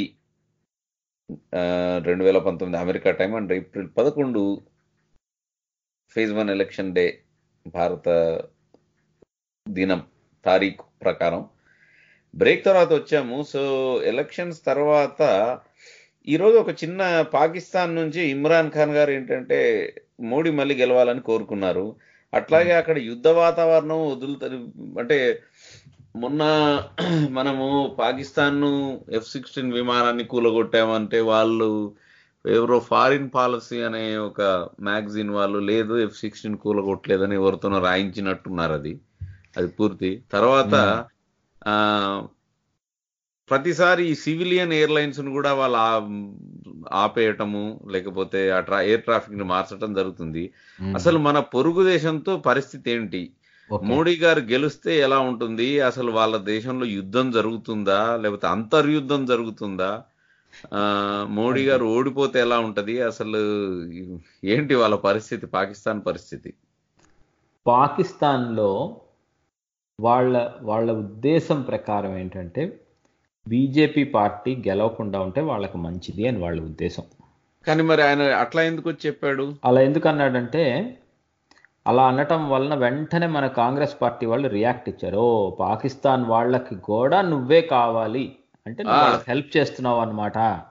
రెండు వేల పంతొమ్మిది అమెరికా టైం అండ్ ఏప్రిల్ పదకొండు ఫేజ్ వన్ ఎలక్షన్ డే భారత దినం తారీఖు ప్రకారం బ్రేక్ తర్వాత వచ్చాము సో ఎలక్షన్స్ తర్వాత ఈరోజు ఒక చిన్న పాకిస్తాన్ నుంచి ఇమ్రాన్ ఖాన్ గారు ఏంటంటే మోడీ మళ్ళీ గెలవాలని కోరుకున్నారు అట్లాగే అక్కడ యుద్ధ వాతావరణం వదులుతారు అంటే మొన్న మనము పాకిస్తాన్ ఎఫ్ సిక్స్టీన్ విమానాన్ని కూలగొట్టామంటే వాళ్ళు ఎవరో ఫారిన్ పాలసీ అనే ఒక మ్యాగజైన్ వాళ్ళు లేదు ఎఫ్ సిక్స్టీన్ కూలగొట్టలేదని ఎవరితోనో రాయించినట్టున్నారు అది అది పూర్తి తర్వాత ఆ ప్రతిసారి ఈ సివిలియన్ ఎయిర్లైన్స్ ను కూడా వాళ్ళు ఆ- ఆపేయటము లేకపోతే ఆ ట్రా ఎయిర్ ట్రాఫిక్ ని మార్చడం జరుగుతుంది అసలు మన పొరుగు దేశంతో పరిస్థితి ఏంటి మోడీ గారు గెలిస్తే ఎలా ఉంటుంది అసలు వాళ్ళ దేశంలో యుద్ధం జరుగుతుందా లేకపోతే అంతర్యుద్ధం జరుగుతుందా ఆ మోడీ గారు ఓడిపోతే ఎలా ఉంటది అసలు ఏంటి వాళ్ళ పరిస్థితి పాకిస్తాన్ పరిస్థితి పాకిస్తాన్లో వాళ్ళ వాళ్ళ ఉద్దేశం ప్రకారం ఏంటంటే బీజేపీ పార్టీ గెలవకుండా ఉంటే వాళ్ళకి మంచిది అని వాళ్ళ ఉద్దేశం కానీ మరి ఆయన అట్లా ఎందుకు వచ్చి చెప్పాడు అలా ఎందుకు అన్నాడంటే అలా అనటం వలన వెంటనే మన కాంగ్రెస్ పార్టీ వాళ్ళు రియాక్ట్ ఇచ్చారు ఓ పాకిస్తాన్ వాళ్ళకి కూడా నువ్వే కావాలి అంటే నువ్వు ఆ. వాళ్ళకి హెల్ప్ చేస్తున్నావు అనమాట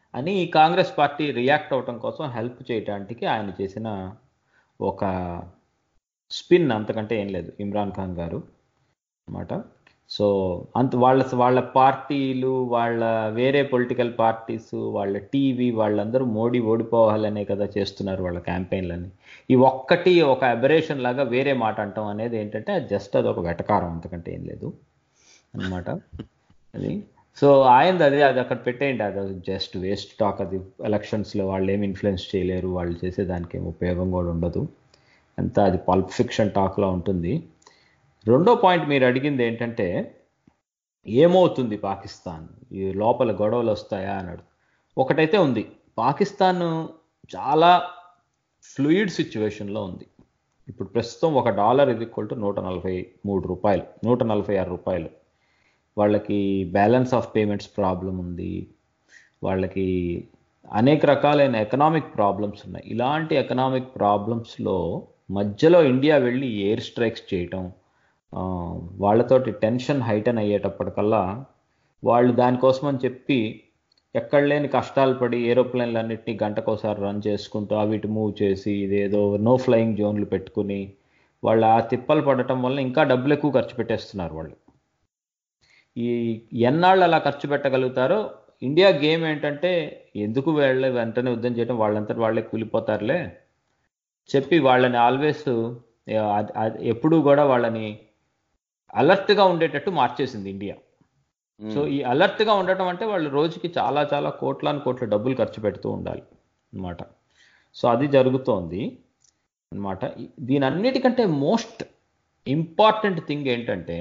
అని ఈ కాంగ్రెస్ పార్టీ రియాక్ట్ అవటం కోసం హెల్ప్ చేయడానికి ఆయన చేసిన ఒక స్పిన్ అంతకంటే ఏం లేదు ఇమ్రాన్ ఖాన్ గారు అన్నమాట సో అంత వాళ్ళ వాళ్ళ పార్టీలు వాళ్ళ వేరే పొలిటికల్ పార్టీస్ వాళ్ళ టీవీ వాళ్ళందరూ మోడీ ఓడిపోవాలనే కదా చేస్తున్నారు వాళ్ళ క్యాంపెయిన్లని ఈ ఒక్కటి ఒక అబరేషన్ లాగా వేరే మాట అంటాం అనేది ఏంటంటే జస్ట్ అది ఒక వెటకారం అంతకంటే ఏం లేదు అన్నమాట అది సో ఆయనది అదే అది అక్కడ పెట్టేయండి అది జస్ట్ వేస్ట్ టాక్ అది ఎలక్షన్స్లో వాళ్ళు ఏమి ఇన్ఫ్లుయెన్స్ చేయలేరు వాళ్ళు చేసేదానికి ఏం ఉపయోగం కూడా ఉండదు అంతా అది పల్ప్ ఫిక్షన్ టాక్లో ఉంటుంది రెండో పాయింట్ మీరు అడిగింది ఏంటంటే ఏమవుతుంది పాకిస్తాన్ ఈ లోపల గొడవలు వస్తాయా అన్నాడు ఒకటైతే ఉంది పాకిస్తాన్ చాలా ఫ్లూయిడ్ సిచ్యువేషన్లో ఉంది ఇప్పుడు ప్రస్తుతం ఒక డాలర్ ఇది ఈక్వల్ టు నూట నలభై మూడు రూపాయలు నూట నలభై ఆరు రూపాయలు వాళ్ళకి బ్యాలెన్స్ ఆఫ్ పేమెంట్స్ ప్రాబ్లం ఉంది వాళ్ళకి అనేక రకాలైన ఎకనామిక్ ప్రాబ్లమ్స్ ఉన్నాయి ఇలాంటి ఎకనామిక్ ప్రాబ్లమ్స్లో మధ్యలో ఇండియా వెళ్ళి ఎయిర్ స్ట్రైక్స్ చేయటం ఆ, వాళ్ళతోటి టెన్షన్ హైటన్ అయ్యేటప్పటికల్లా వాళ్ళు దానికోసం అని చెప్పి ఎక్కడ లేని కష్టాలు పడి ఏరోప్లేన్లు అన్నిటినీ గంటకోసారి రన్ చేసుకుంటూ అవి ఇటు మూవ్ చేసి ఇదేదో నో ఫ్లయింగ్ జోన్లు పెట్టుకుని వాళ్ళు ఆ తిప్పలు పడటం వల్ల ఇంకా డబ్బులు ఎక్కువ ఖర్చు పెట్టేస్తున్నారు వాళ్ళు ఈ ఎన్నాళ్ళు అలా ఖర్చు పెట్టగలుగుతారో ఇండియా గేమ్ ఏంటంటే ఎందుకు వెళ్ళే వెంటనే యుద్ధం చేయడం వాళ్ళంతటి వాళ్ళే కూలిపోతారులే చెప్పి వాళ్ళని ఆల్వేస్ ఎప్పుడూ కూడా వాళ్ళని అలర్ట్గా ఉండేటట్టు మార్చేసింది ఇండియా సో ఈ అలర్ట్గా ఉండటం అంటే వాళ్ళు రోజుకి చాలా చాలా కోట్లాను కోట్ల డబ్బులు ఖర్చు పెడుతూ ఉండాలి అన్నమాట సో అది జరుగుతోంది అన్నమాట దీని అన్నిటికంటే మోస్ట్ ఇంపార్టెంట్ థింగ్ ఏంటంటే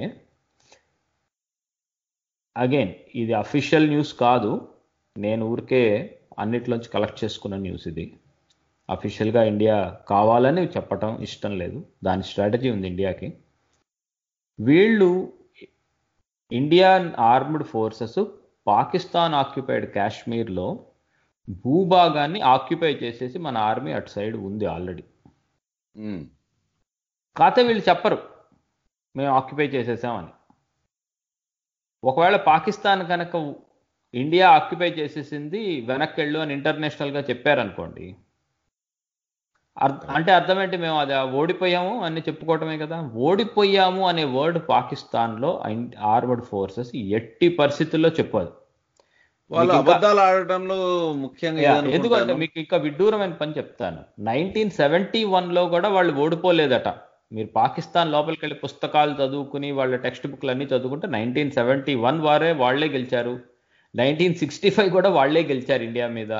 అగైన్ ఇది అఫీషియల్ న్యూస్ కాదు నేను ఊరికే అన్నిట్లోంచి కలెక్ట్ చేసుకున్న న్యూస్ ఇది అఫీషియల్గా ఇండియా కావాలని చెప్పటం ఇష్టం లేదు దాని స్ట్రాటజీ ఉంది ఇండియాకి వీళ్ళు Indian armed forces Pakistan occupied కాశ్మీర్లో భూభాగాన్ని ఆక్యుపై చేసేసి మన ఆర్మీ అటు సైడ్ ఉంది ఆల్రెడీ కాకపోతే వీళ్ళు చెప్పరు మేము ఆక్యుపై చేసేసామని ఒకవేళ పాకిస్తాన్ కనుక ఇండియా ఆక్యుపై చేసేసింది వెనక్కి వెళ్ళు అని ఇంటర్నేషనల్గా చెప్పారనుకోండి అర్థ అంటే అర్థం ఏంటి మేము అది ఓడిపోయాము అని చెప్పుకోవటమే కదా ఓడిపోయాము అనే వర్డ్ పాకిస్తాన్లో ఆర్మడ్ ఫోర్సెస్ ఎట్టి పరిస్థితుల్లో చెప్పదు వాళ్ళు మీకు ఇంకా- అబద్ధాలు ఆడటంలో ముఖ్యంగా యా, ఏదనుకుంటాను? ఎందుకంటే మీకు ఇంకా విడ్డూరమైన పని చెప్తాను నైన్టీన్ సెవెంటీ లో కూడా వాళ్ళు ఓడిపోలేదట మీరు పాకిస్తాన్ లోపలికి వెళ్ళి పుస్తకాలు చదువుకుని వాళ్ళ టెక్స్ట్ బుక్లు అన్ని చదువుకుంటే నైన్టీన్ సెవెంటీ వన్ వారే వాళ్లే గెలిచారు నైన్టీన్ సిక్స్టీ ఫైవ్ కూడా వాళ్లే గెలిచారు ఇండియా మీద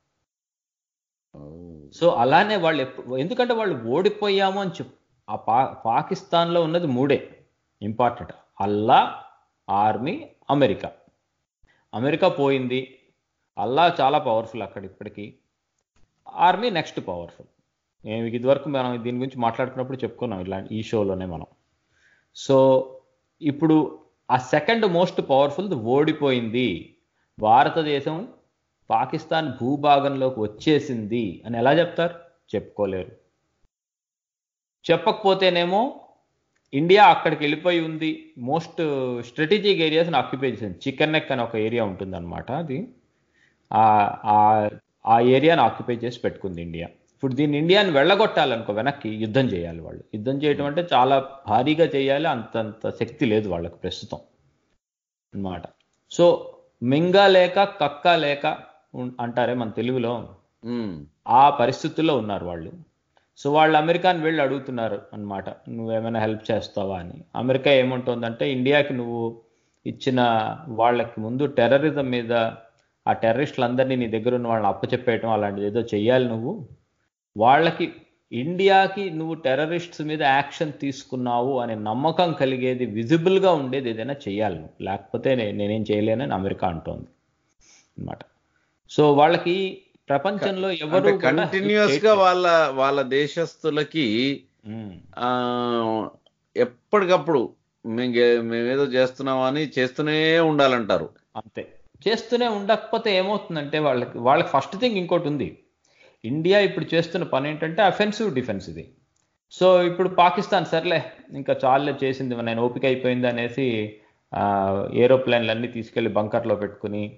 సో అలానే వాళ్ళు ఎప్పు- ఎందుకంటే వాళ్ళు ఓడిపోయాము అని చెప్పు ఆ పా పాకిస్తాన్లో ఉన్నది మూడే important Allah army America America పోయింది అల్లా చాలా పవర్ఫుల్ అక్కడ ఇప్పటికీ ఆర్మీ నెక్స్ట్ పవర్ఫుల్ మేము ఇదివరకు మనం దీని గురించి మాట్లాడుకున్నప్పుడు చెప్పుకున్నాం ఇలాంటి ఈ షోలోనే మనం సో ఇప్పుడు ఆ సెకండ్ మోస్ట్ పవర్ఫుల్ ఓడిపోయింది భారతదేశం పాకిస్తాన్ భూభాగంలోకి వచ్చేసింది అని ఎలా చెప్తారు చెప్పుకోలేరు చెప్పకపోతేనేమో ఇండియా అక్కడికి వెళ్ళిపోయి ఉంది మోస్ట్ స్ట్రాటజిక్ ఏరియాస్ని ఆక్యుపై చేసింది చికెన్ నెక్ అని ఒక ఏరియా ఉంటుందన్నమాట అది ఆ- ఆ- ఆ ఏరియాని ఆక్యుపై చేసి పెట్టుకుంది ఇండియా ఇప్పుడు దీన్ని ఇండియాని వెళ్ళగొట్టాలనుకో వెనక్కి యుద్ధం చేయాలి వాళ్ళు యుద్ధం చేయటం అంటే చాలా భారీగా చేయాలి అంతంత శక్తి లేదు వాళ్ళకి ప్రస్తుతం అన్నమాట సో మింగా లేక కక్క లేక ఉన్- అంటారే మన తెలుగులో ఆ పరిస్థితుల్లో ఉన్నారు వాళ్ళు సో వాళ్ళు అమెరికాని వెళ్ళి అడుగుతున్నారు అన్నమాట నువ్వేమైనా హెల్ప్ చేస్తావా అని అమెరికా ఏముంటుందంటే ఇండియాకి నువ్వు ఇచ్చిన వాళ్ళకి ముందు టెర్రరిజం మీద ఆ టెర్రరిస్టులందరినీ నీ దగ్గర ఉన్న వాళ్ళని అప్పచెప్పేయటం అలాంటిది ఏదో చెయ్యాలి నువ్వు వాళ్ళకి ఇండియాకి నువ్వు టెర్రరిస్ట్స్ మీద యాక్షన్ తీసుకున్నావు అనే నమ్మకం కలిగేది విజిబుల్గా ఉండేది ఏదైనా చెయ్యాలి నువ్వు లేకపోతే నే- నేనేం చేయలేనని అమెరికా అంటోంది అన్నమాట సో వాళ్ళకి ప్రపంచంలో ఎవరు కంటిన్యూస్ గా వాళ్ళ వాళ్ళ దేశస్తులకి ఆ ఎప్పటికప్పుడు మేము గే- మేమేదో చేస్తున్నామని చేస్తూనే ఉండాలంటారు అంతే చేస్తూనే ఉండకపోతే ఏమవుతుందంటే వాళ్ళకి వాళ్ళకి ఫస్ట్ థింగ్ ఇంకోటి ఉంది ఇండియా ఇప్పుడు చేస్తున్న పని ఏంటంటే అఫెన్సివ్ డిఫెన్స్ ఇది సో ఇప్పుడు పాకిస్తాన్ సర్లే ఇంకా చాలే చేసింది నేను ఓపిక అయిపోయింది అనేసి ఆ, ఏరోప్లేన్లు అన్నీ తీసుకెళ్లి బంకర్లో పెట్టుకుని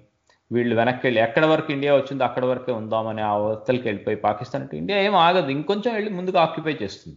వీళ్ళు వెనక్కి వెళ్ళి ఎక్కడ వరకు ఇండియా వచ్చిందో అక్కడ వరకే ఉందామని ఆ అవస్థలకి వెళ్ళిపోయి పాకిస్తాన్ అంటే ఇండియా ఏం ఆగదు ఇంకొంచెం వెళ్ళి ముందుకు ఆక్యుపై చేస్తుంది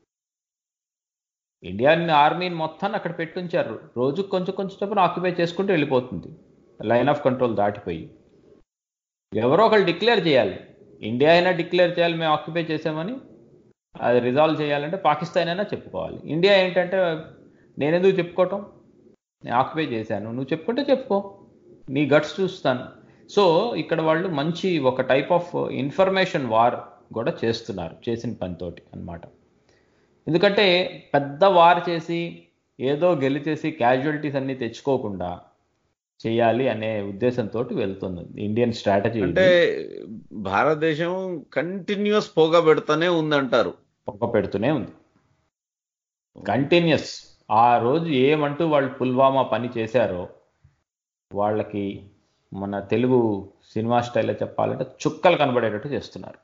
ఇండియన్ ఆర్మీని మొత్తాన్ని అక్కడ పెట్టుంచారు రోజు కొంచెం కొంచెం చొప్పున ఆక్యుపై చేసుకుంటూ వెళ్ళిపోతుంది లైన్ ఆఫ్ కంట్రోల్ దాటిపోయి ఎవరో ఒకళ్ళు డిక్లేర్ చేయాలి ఇండియా అయినా డిక్లేర్ చేయాలి మేము ఆక్యుపై చేసామని అది రిజాల్వ్ చేయాలంటే పాకిస్తాన్ అయినా చెప్పుకోవాలి ఇండియా ఏంటంటే నేనెందుకు చెప్పుకోవటం నేను ఆక్యుపై చేశాను నువ్వు చెప్పుకుంటే చెప్పుకో నీ గట్స్ చూస్తాను సో ఇక్కడ వాళ్ళు మంచి ఒక టైప్ ఆఫ్ ఇన్ఫర్మేషన్ వార్ కూడా చేస్తున్నారు చేసిన పనితోటి అన్నమాట ఎందుకంటే పెద్ద వార్ చేసి ఏదో గెలిచేసి క్యాజువాలిటీస్ అన్ని తెచ్చుకోకుండా చేయాలి అనే ఉద్దేశంతో వెళ్తుంది ఇండియన్ స్ట్రాటజీ అంటే భారతదేశం కంటిన్యూస్ పొగ పెడతానే ఉందంటారు పొగ పెడుతూనే ఉంది కంటిన్యూస్ ఆ రోజు ఏమంటూ వాళ్ళు పుల్వామా పని చేశారో వాళ్ళకి మన తెలుగు సినిమా స్టైల్లో చెప్పాలంటే చుక్కలు కనబడేటట్టు చేస్తున్నారు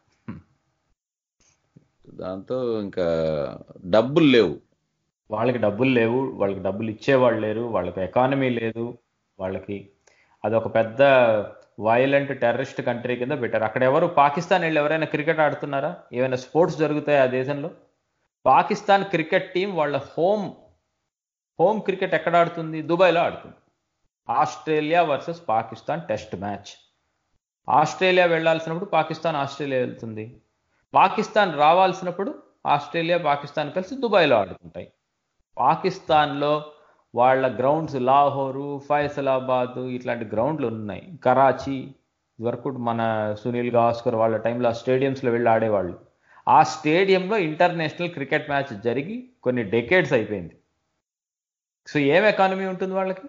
దాంతో ఇంకా డబ్బులు లేవు వాళ్ళకి డబ్బులు లేవు వాళ్ళకి డబ్బులు ఇచ్చేవాళ్ళు లేరు వాళ్ళకి ఎకానమీ లేదు వాళ్ళకి అదొక పెద్ద వైలెంట్ టెర్రరిస్ట్ కంట్రీ కింద పెట్టారు అక్కడ ఎవరు పాకిస్తాన్ వెళ్ళి ఎవరైనా క్రికెట్ ఆడుతున్నారా ఏమైనా స్పోర్ట్స్ జరుగుతాయి ఆ దేశంలో పాకిస్తాన్ క్రికెట్ టీం వాళ్ళ హోమ్ హోమ్ క్రికెట్ ఎక్కడ ఆడుతుంది దుబాయ్లో ఆడుతుంది Australia versus Pakistan test match Australia వెళ్ళాల్సినప్పుడు పాకిస్తాన్ ఆస్ట్రేలియా వెళ్తుంది పాకిస్తాన్ రావాల్సినప్పుడు ఆస్ట్రేలియా పాకిస్తాన్ కలిసి దుబాయ్లో ఆడుకుంటాయి పాకిస్తాన్లో వాళ్ళ గ్రౌండ్స్ లాహోరు ఫైసలాబాద్ ఇట్లాంటి గ్రౌండ్లు ఉన్నాయి కరాచీ వరకు మన సునీల్ గాస్కర్ వాళ్ళ టైంలో ఆ స్టేడియంస్లో వెళ్ళి ఆడేవాళ్ళు ఆ స్టేడియంలో ఇంటర్నేషనల్ క్రికెట్ మ్యాచ్ జరిగి కొన్ని డెకేడ్స్ అయిపోయింది సో ఏం ఎకానమీ ఉంటుంది వాళ్ళకి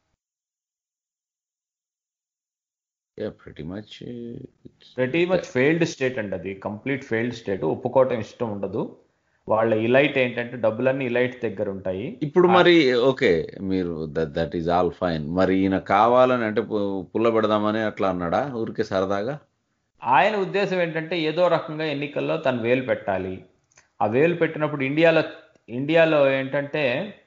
ప్రతి మచ్ ప్రతి మచ్ ఫెయిల్డ్ స్టేట్ అండి అది కంప్లీట్ ఫెయిల్డ్ స్టేట్ ఒప్పుకోవటం ఇష్టం ఉండదు వాళ్ళ ఇలైట్ ఏంటంటే డబ్బులన్నీ ఇలైట్ దగ్గర ఉంటాయి ఇప్పుడు మరి ఓకే మీరు దట్ ఈజ్ ఆల్ ఫైన్ మరి ఈయన కావాలని అంటే పు- పుల్ల పెడదామని అట్లా అన్నాడా ఊరికే సరదాగా ఆయన ఉద్దేశం ఏంటంటే ఏదో రకంగా ఎన్నికల్లో తను వేలు పెట్టాలి ఆ వేలు పెట్టినప్పుడు ఇండియాలో ఇండియాలో ఏంటంటే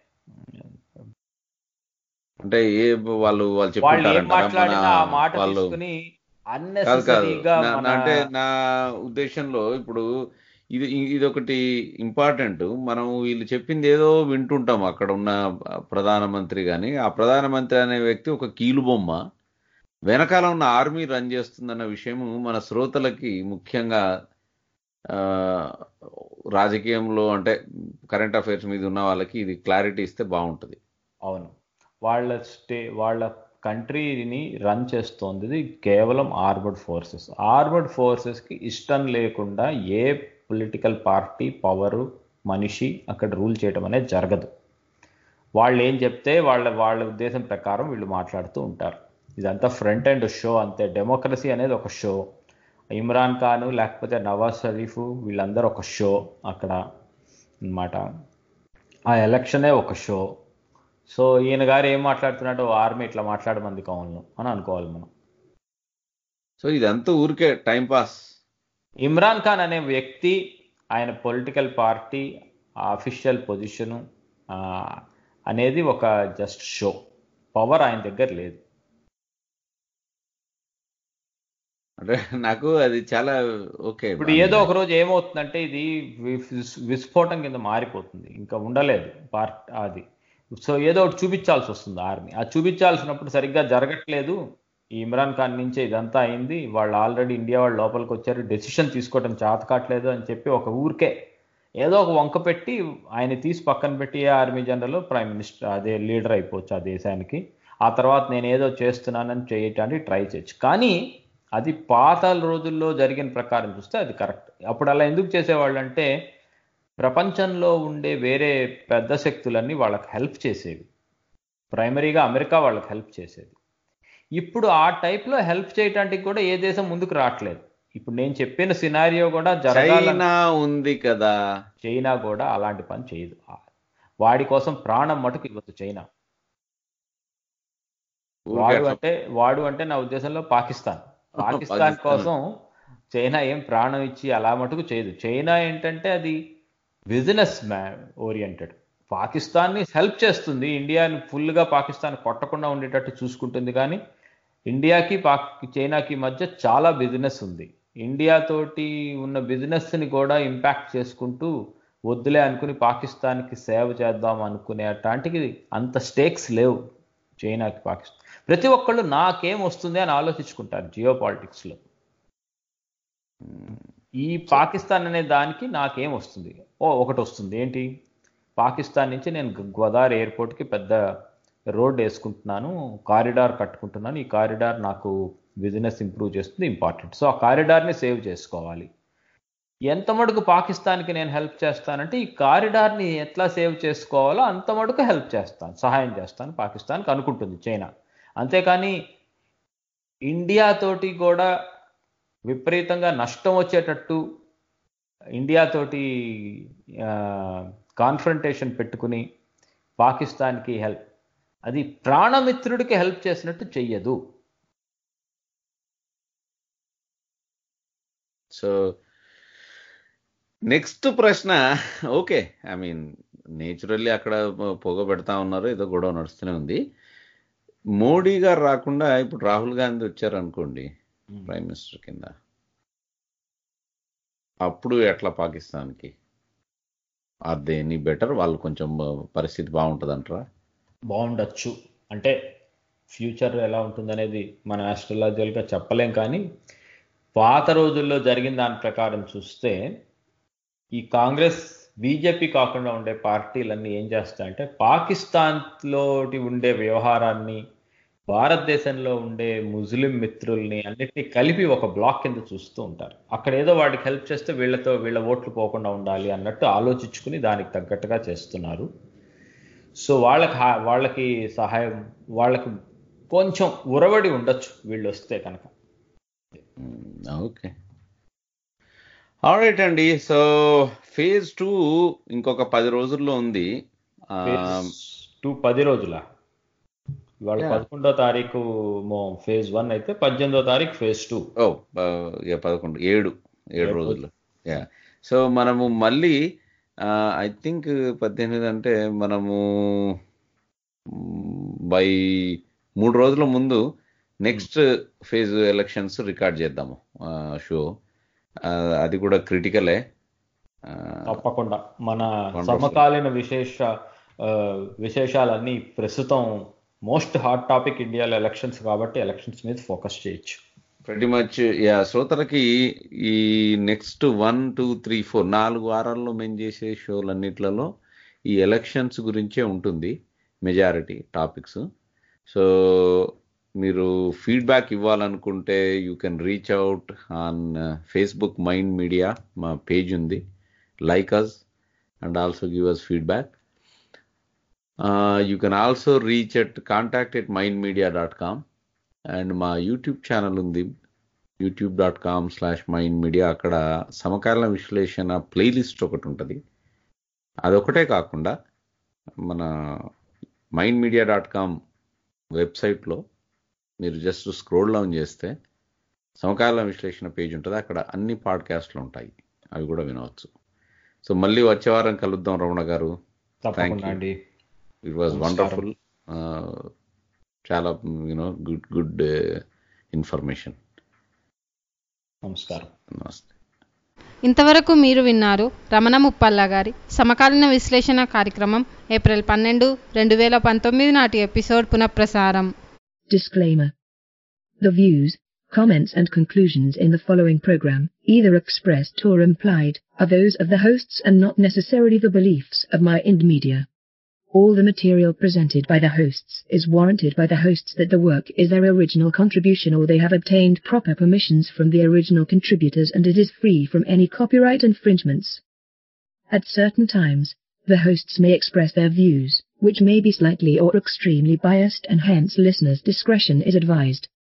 అంటే ఏ వాళ్ళు వాళ్ళు వాళ్ళు ఏం చెప్పుకుంటారంటారా మన మాట్లాడినా ఆ మాట వాళ్ళు తీసుకుని కాదు కాదు అన్నెసరీగా నా- మన నా- అంటే నా ఉద్దేశంలో ఇప్పుడు ఇది ఇది ఒకటి ఇంపార్టెంట్ మనం వీళ్ళు చెప్పింది ఏదో వింటుంటాం అక్కడ ఉన్న ప్రధానమంత్రి కానీ ఆ ప్రధానమంత్రి అనే వ్యక్తి ఒక కీలుబొమ్మ వెనకాల ఉన్న ఆర్మీ రన్ చేస్తుందన్న విషయం మన శ్రోతలకి ముఖ్యంగా ఆ, రాజకీయంలో అంటే కరెంట్ అఫైర్స్ మీద ఉన్న వాళ్ళకి ఇది క్లారిటీ ఇస్తే బాగుంటుంది అవును వాళ్ళ స్టే వాళ్ళ కంట్రీని రన్ చేస్తోంది కేవలం ఆర్మడ్ ఫోర్సెస్ ఆర్మడ్ ఫోర్సెస్కి ఇష్టం లేకుండా ఏ పొలిటికల్ పార్టీ పవరు మనిషి అక్కడ రూల్ చేయడం అనేది జరగదు వాళ్ళు ఏం చెప్తే వాళ్ళ వాళ్ళ ఉద్దేశం ప్రకారం వీళ్ళు మాట్లాడుతూ ఉంటారు ఇదంతా ఫ్రంట్ అండ్ షో అంతే డెమోక్రసీ అనేది ఒక షో ఇమ్రాన్ ఖాన్ లేకపోతే నవాజ్ షరీఫ్ వీళ్ళందరూ ఒక షో అక్కడ అన్నమాట ఆ ఎలక్షనే ఒక షో సో ఈయన గారు ఏం మాట్లాడుతున్నాడో ఆర్మీ ఇట్లా మాట్లాడమంది కావాలను అని అనుకోవాలి మనం సో ఇదంతా ఊరికే టైం పాస్ ఇమ్రాన్ ఖాన్ అనే వ్యక్తి ఆయన పొలిటికల్ పార్టీ అఫీషియల్ పొజిషను అనేది ఒక జస్ట్ షో పవర్ ఆయన దగ్గర లేదు అంటే నాకు అది చాలా ఓకే ఇప్పుడు ఏదో ఒక రోజు ఏమవుతుందంటే ఇది విస్- విస్ఫోటం కింద మారిపోతుంది ఇంకా ఉండలేదు పార్ట్ అది సో ఏదో ఒకటి చూపించాల్సి వస్తుంది ఆర్మీ ఆ చూపించాల్సినప్పుడు సరిగ్గా జరగట్లేదు ఈ ఇమ్రాన్ ఖాన్ నుంచే ఇదంతా అయింది వాళ్ళు ఆల్రెడీ ఇండియా వాళ్ళు లోపలికి వచ్చారు డెసిషన్ తీసుకోవడం చేత కావట్లేదు అని చెప్పి ఒక ఊరికే ఏదో ఒక వంక పెట్టి ఆయన తీసి పక్కన పెట్టి a army general prime minister అదే లీడర్ అయిపోవచ్చు ఆ దేశానికి ఆ తర్వాత నేను ఏదో చేస్తున్నానని చేయటానికి ట్రై చేయొచ్చు కానీ అది పాత రోజుల్లో జరిగిన ప్రకారం చూస్తే అది కరెక్ట్ అప్పుడు అలా ఎందుకు చేసేవాళ్ళు అంటే ప్రపంచంలో ఉండే వేరే పెద్ద శక్తులన్నీ వాళ్ళకి హెల్ప్ చేసేవి ప్రైమరీగా అమెరికా వాళ్ళకి హెల్ప్ చేసేది ఇప్పుడు ఆ టైప్లో హెల్ప్ చేయటానికి కూడా ఏ దేశం ముందుకు రావట్లేదు ఇప్పుడు నేను చెప్పిన సినారియో కూడా జరగాలని చైనా ఉంది కదా చైనా కూడా అలాంటి పని చేయదు వాడి కోసం ప్రాణం మటుకు ఇవ్వదు చైనా ఊరికే వాడు అట్లా అంటే వాడు అంటే నా ఉద్దేశంలో పాకిస్తాన్ పాకిస్తాన్ పాకిస్తాన్. కోసం చైనా ఏం ప్రాణం ఇచ్చి అలా మటుకు చేయదు చైనా ఏంటంటే అది బిజినెస్ మ్యాన్ ఓరియంటెడ్ పాకిస్తాన్ని హెల్ప్ చేస్తుంది ఇండియాని ఫుల్గా పాకిస్తాన్ కొట్టకుండా ఉండేటట్టు చూసుకుంటుంది కానీ ఇండియాకి పాక్ చైనాకి మధ్య చాలా బిజినెస్ ఉంది ఇండియా తోటి ఉన్న బిజినెస్ని కూడా ఇంపాక్ట్ చేసుకుంటూ వద్దులే అనుకుని పాకిస్తాన్కి సేవ చేద్దాం అనుకునే అట్లాంటికి అంత స్టేక్స్ లేవు చైనాకి పాకిస్తాన్ ప్రతి ఒక్కళ్ళు నాకేం వస్తుంది అని ఆలోచించుకుంటారు జియో పాలిటిక్స్లో ఈ పాకిస్తాన్ అనే దానికి నాకేం వస్తుంది ఓ ఒకటి వస్తుంది ఏంటి పాకిస్తాన్ నుంచి నేను గోదావరి ఎయిర్పోర్ట్కి పెద్ద రోడ్ వేసుకుంటున్నాను కారిడార్ కట్టుకుంటున్నాను ఈ కారిడార్ నాకు బిజినెస్ ఇంప్రూవ్ చేస్తుంది ఇంపార్టెంట్ సో ఆ కారిడార్ని సేవ్ చేసుకోవాలి ఎంత మటుకు పాకిస్తాన్కి నేను హెల్ప్ చేస్తానంటే ఈ కారిడార్ని ఎట్లా సేవ్ చేసుకోవాలో అంత మటుకు హెల్ప్ చేస్తాను సహాయం చేస్తాను పాకిస్తాన్కి అనుకుంటుంది చైనా అంతేకాని ఇండియా తోటి కూడా విపరీతంగా నష్టం వచ్చేటట్టు ఇండియా తోటి కాన్ఫరంటేషన్ పెట్టుకుని పాకిస్తాన్కి హెల్ప్ అది ప్రాణమిత్రుడికి హెల్ప్ చేసినట్టు చెయ్యదు సో నెక్స్ట్ ప్రశ్న ఓకే ఐ మీన్ నేచురల్లీ అక్కడ పొగ పెడతా ఉన్నారు ఏదో గొడవ నడుస్తూనే ఉంది మోడీ గారు రాకుండా ఇప్పుడు రాహుల్ గాంధీ వచ్చారు అనుకోండి ప్రైమ్ మినిస్టర్ కింద అప్పుడు ఎట్లా పాకిస్తాన్కి ఆర్ దే ఎనీ బెటర్ వాళ్ళు కొంచెం పరిస్థితి బాగుంటుంది అంటారా బాగుండొచ్చు అంటే ఫ్యూచర్ ఎలా ఉంటుందనేది మనం ఆస్ట్రాలజికల్గా చెప్పలేం కానీ పాత రోజుల్లో జరిగిన దాని ప్రకారం చూస్తే ఈ కాంగ్రెస్ బీజేపీ కాకుండా ఉండే పార్టీలన్నీ ఏం చేస్తాయంటే పాకిస్తాన్లోటి ఉండే వ్యవహారాన్ని భారతదేశంలో ఉండే ముస్లిం మిత్రుల్ని అన్నిటినీ కలిపి ఒక బ్లాక్ కింద చూస్తూ ఉంటారు అక్కడ ఏదో వాడికి హెల్ప్ చేస్తే వీళ్ళతో వీళ్ళ ఓట్లు పోకుండా ఉండాలి అన్నట్టు ఆలోచించుకుని దానికి తగ్గట్టుగా చేస్తున్నారు సో వాళ్ళకి వాళ్ళకి సహాయం వాళ్ళకి కొంచెం ఉరవడి ఉండొచ్చు వీళ్ళు వస్తే కనుక ఓకే ఆల్రైట్ అండి సో ఫేజ్ టూ ఇంకొక పది రోజుల్లో ఉంది టూ పది రోజుల ఇవాళ పదకొండో తారీఖు ఫేజ్ వన్ అయితే పద్దెనిమిదో తారీఖు ఫేజ్ టూ ఓ పదకొండు ఏడు ఏడు రోజులు యా సో మనము మళ్ళీ ఐ థింక్ పద్దెనిమిది అంటే మనము బై మూడు రోజుల ముందు నెక్స్ట్ ఫేజ్ ఎలక్షన్స్ రికార్డ్ చేద్దాము షో అది కూడా క్రిటికలే తప్పకుండా మన సమకాలీన విశేష విశేషాలన్నీ ప్రస్తుతం మోస్ట్ హాట్ టాపిక్ ఇండియాలో ఎలక్షన్స్ కాబట్టి ఎలక్షన్స్ మీద ఫోకస్ చేయొచ్చు ప్రతి మచ్ యా శ్రోతలకి ఈ next one two three four నాలుగు వారాల్లో మేము చేసే షోలన్నిట్లలో ఈ ఎలక్షన్స్ గురించే ఉంటుంది మెజారిటీ టాపిక్స్ సో మీరు ఫీడ్బ్యాక్ ఇవ్వాలనుకుంటే you can reach out on Facebook Mind Media మా పేజ్ ఉంది like us and also give us feedback you can also reach at contact at mind media dot com and మా YouTube channel ఉంది YouTube dot com slash mind media అక్కడ సమకాలీన విశ్లేషణ playlist ఒకటి ఉంటుంది అదొకటే కాకుండా మన మైండ్ మీడియా డాట్ కామ్ వెబ్సైట్లో మీరు జస్ట్ స్క్రోల్ డౌన్ చేస్తే సమకాలీన విశ్లేషణ పేజ్ ఉంటుంది అక్కడ అన్ని పాడ్కాస్ట్లు ఉంటాయి అవి కూడా వినవచ్చు సో మళ్ళీ వచ్చే వారం కలుద్దాం Ramana garu thank you it was wonderful చాలా యూనో గుడ్ గుడ్ ఇన్ఫర్మేషన్ నమస్కారం నమస్తే ఇంతవరకు మీరు విన్నారు రమణ ముప్పల్ల గారి సమకాలీన విశ్లేషణ కార్యక్రమం ఏప్రిల్ పన్నెండు రెండు వేల పంతొమ్మిది నాటి ఎపిసోడ్ పునఃప్రసారం Disclaimer. The views, comments and conclusions in the following program, either expressed or implied, are those of the hosts and not necessarily the beliefs of my Ind Media. All the material presented by the hosts is warranted by the hosts that the work is their original contribution or they have obtained proper permissions from the original contributors and it is free from any copyright infringements. At certain times, the hosts may express their views, which may be slightly or extremely biased and hence listeners' discretion is advised.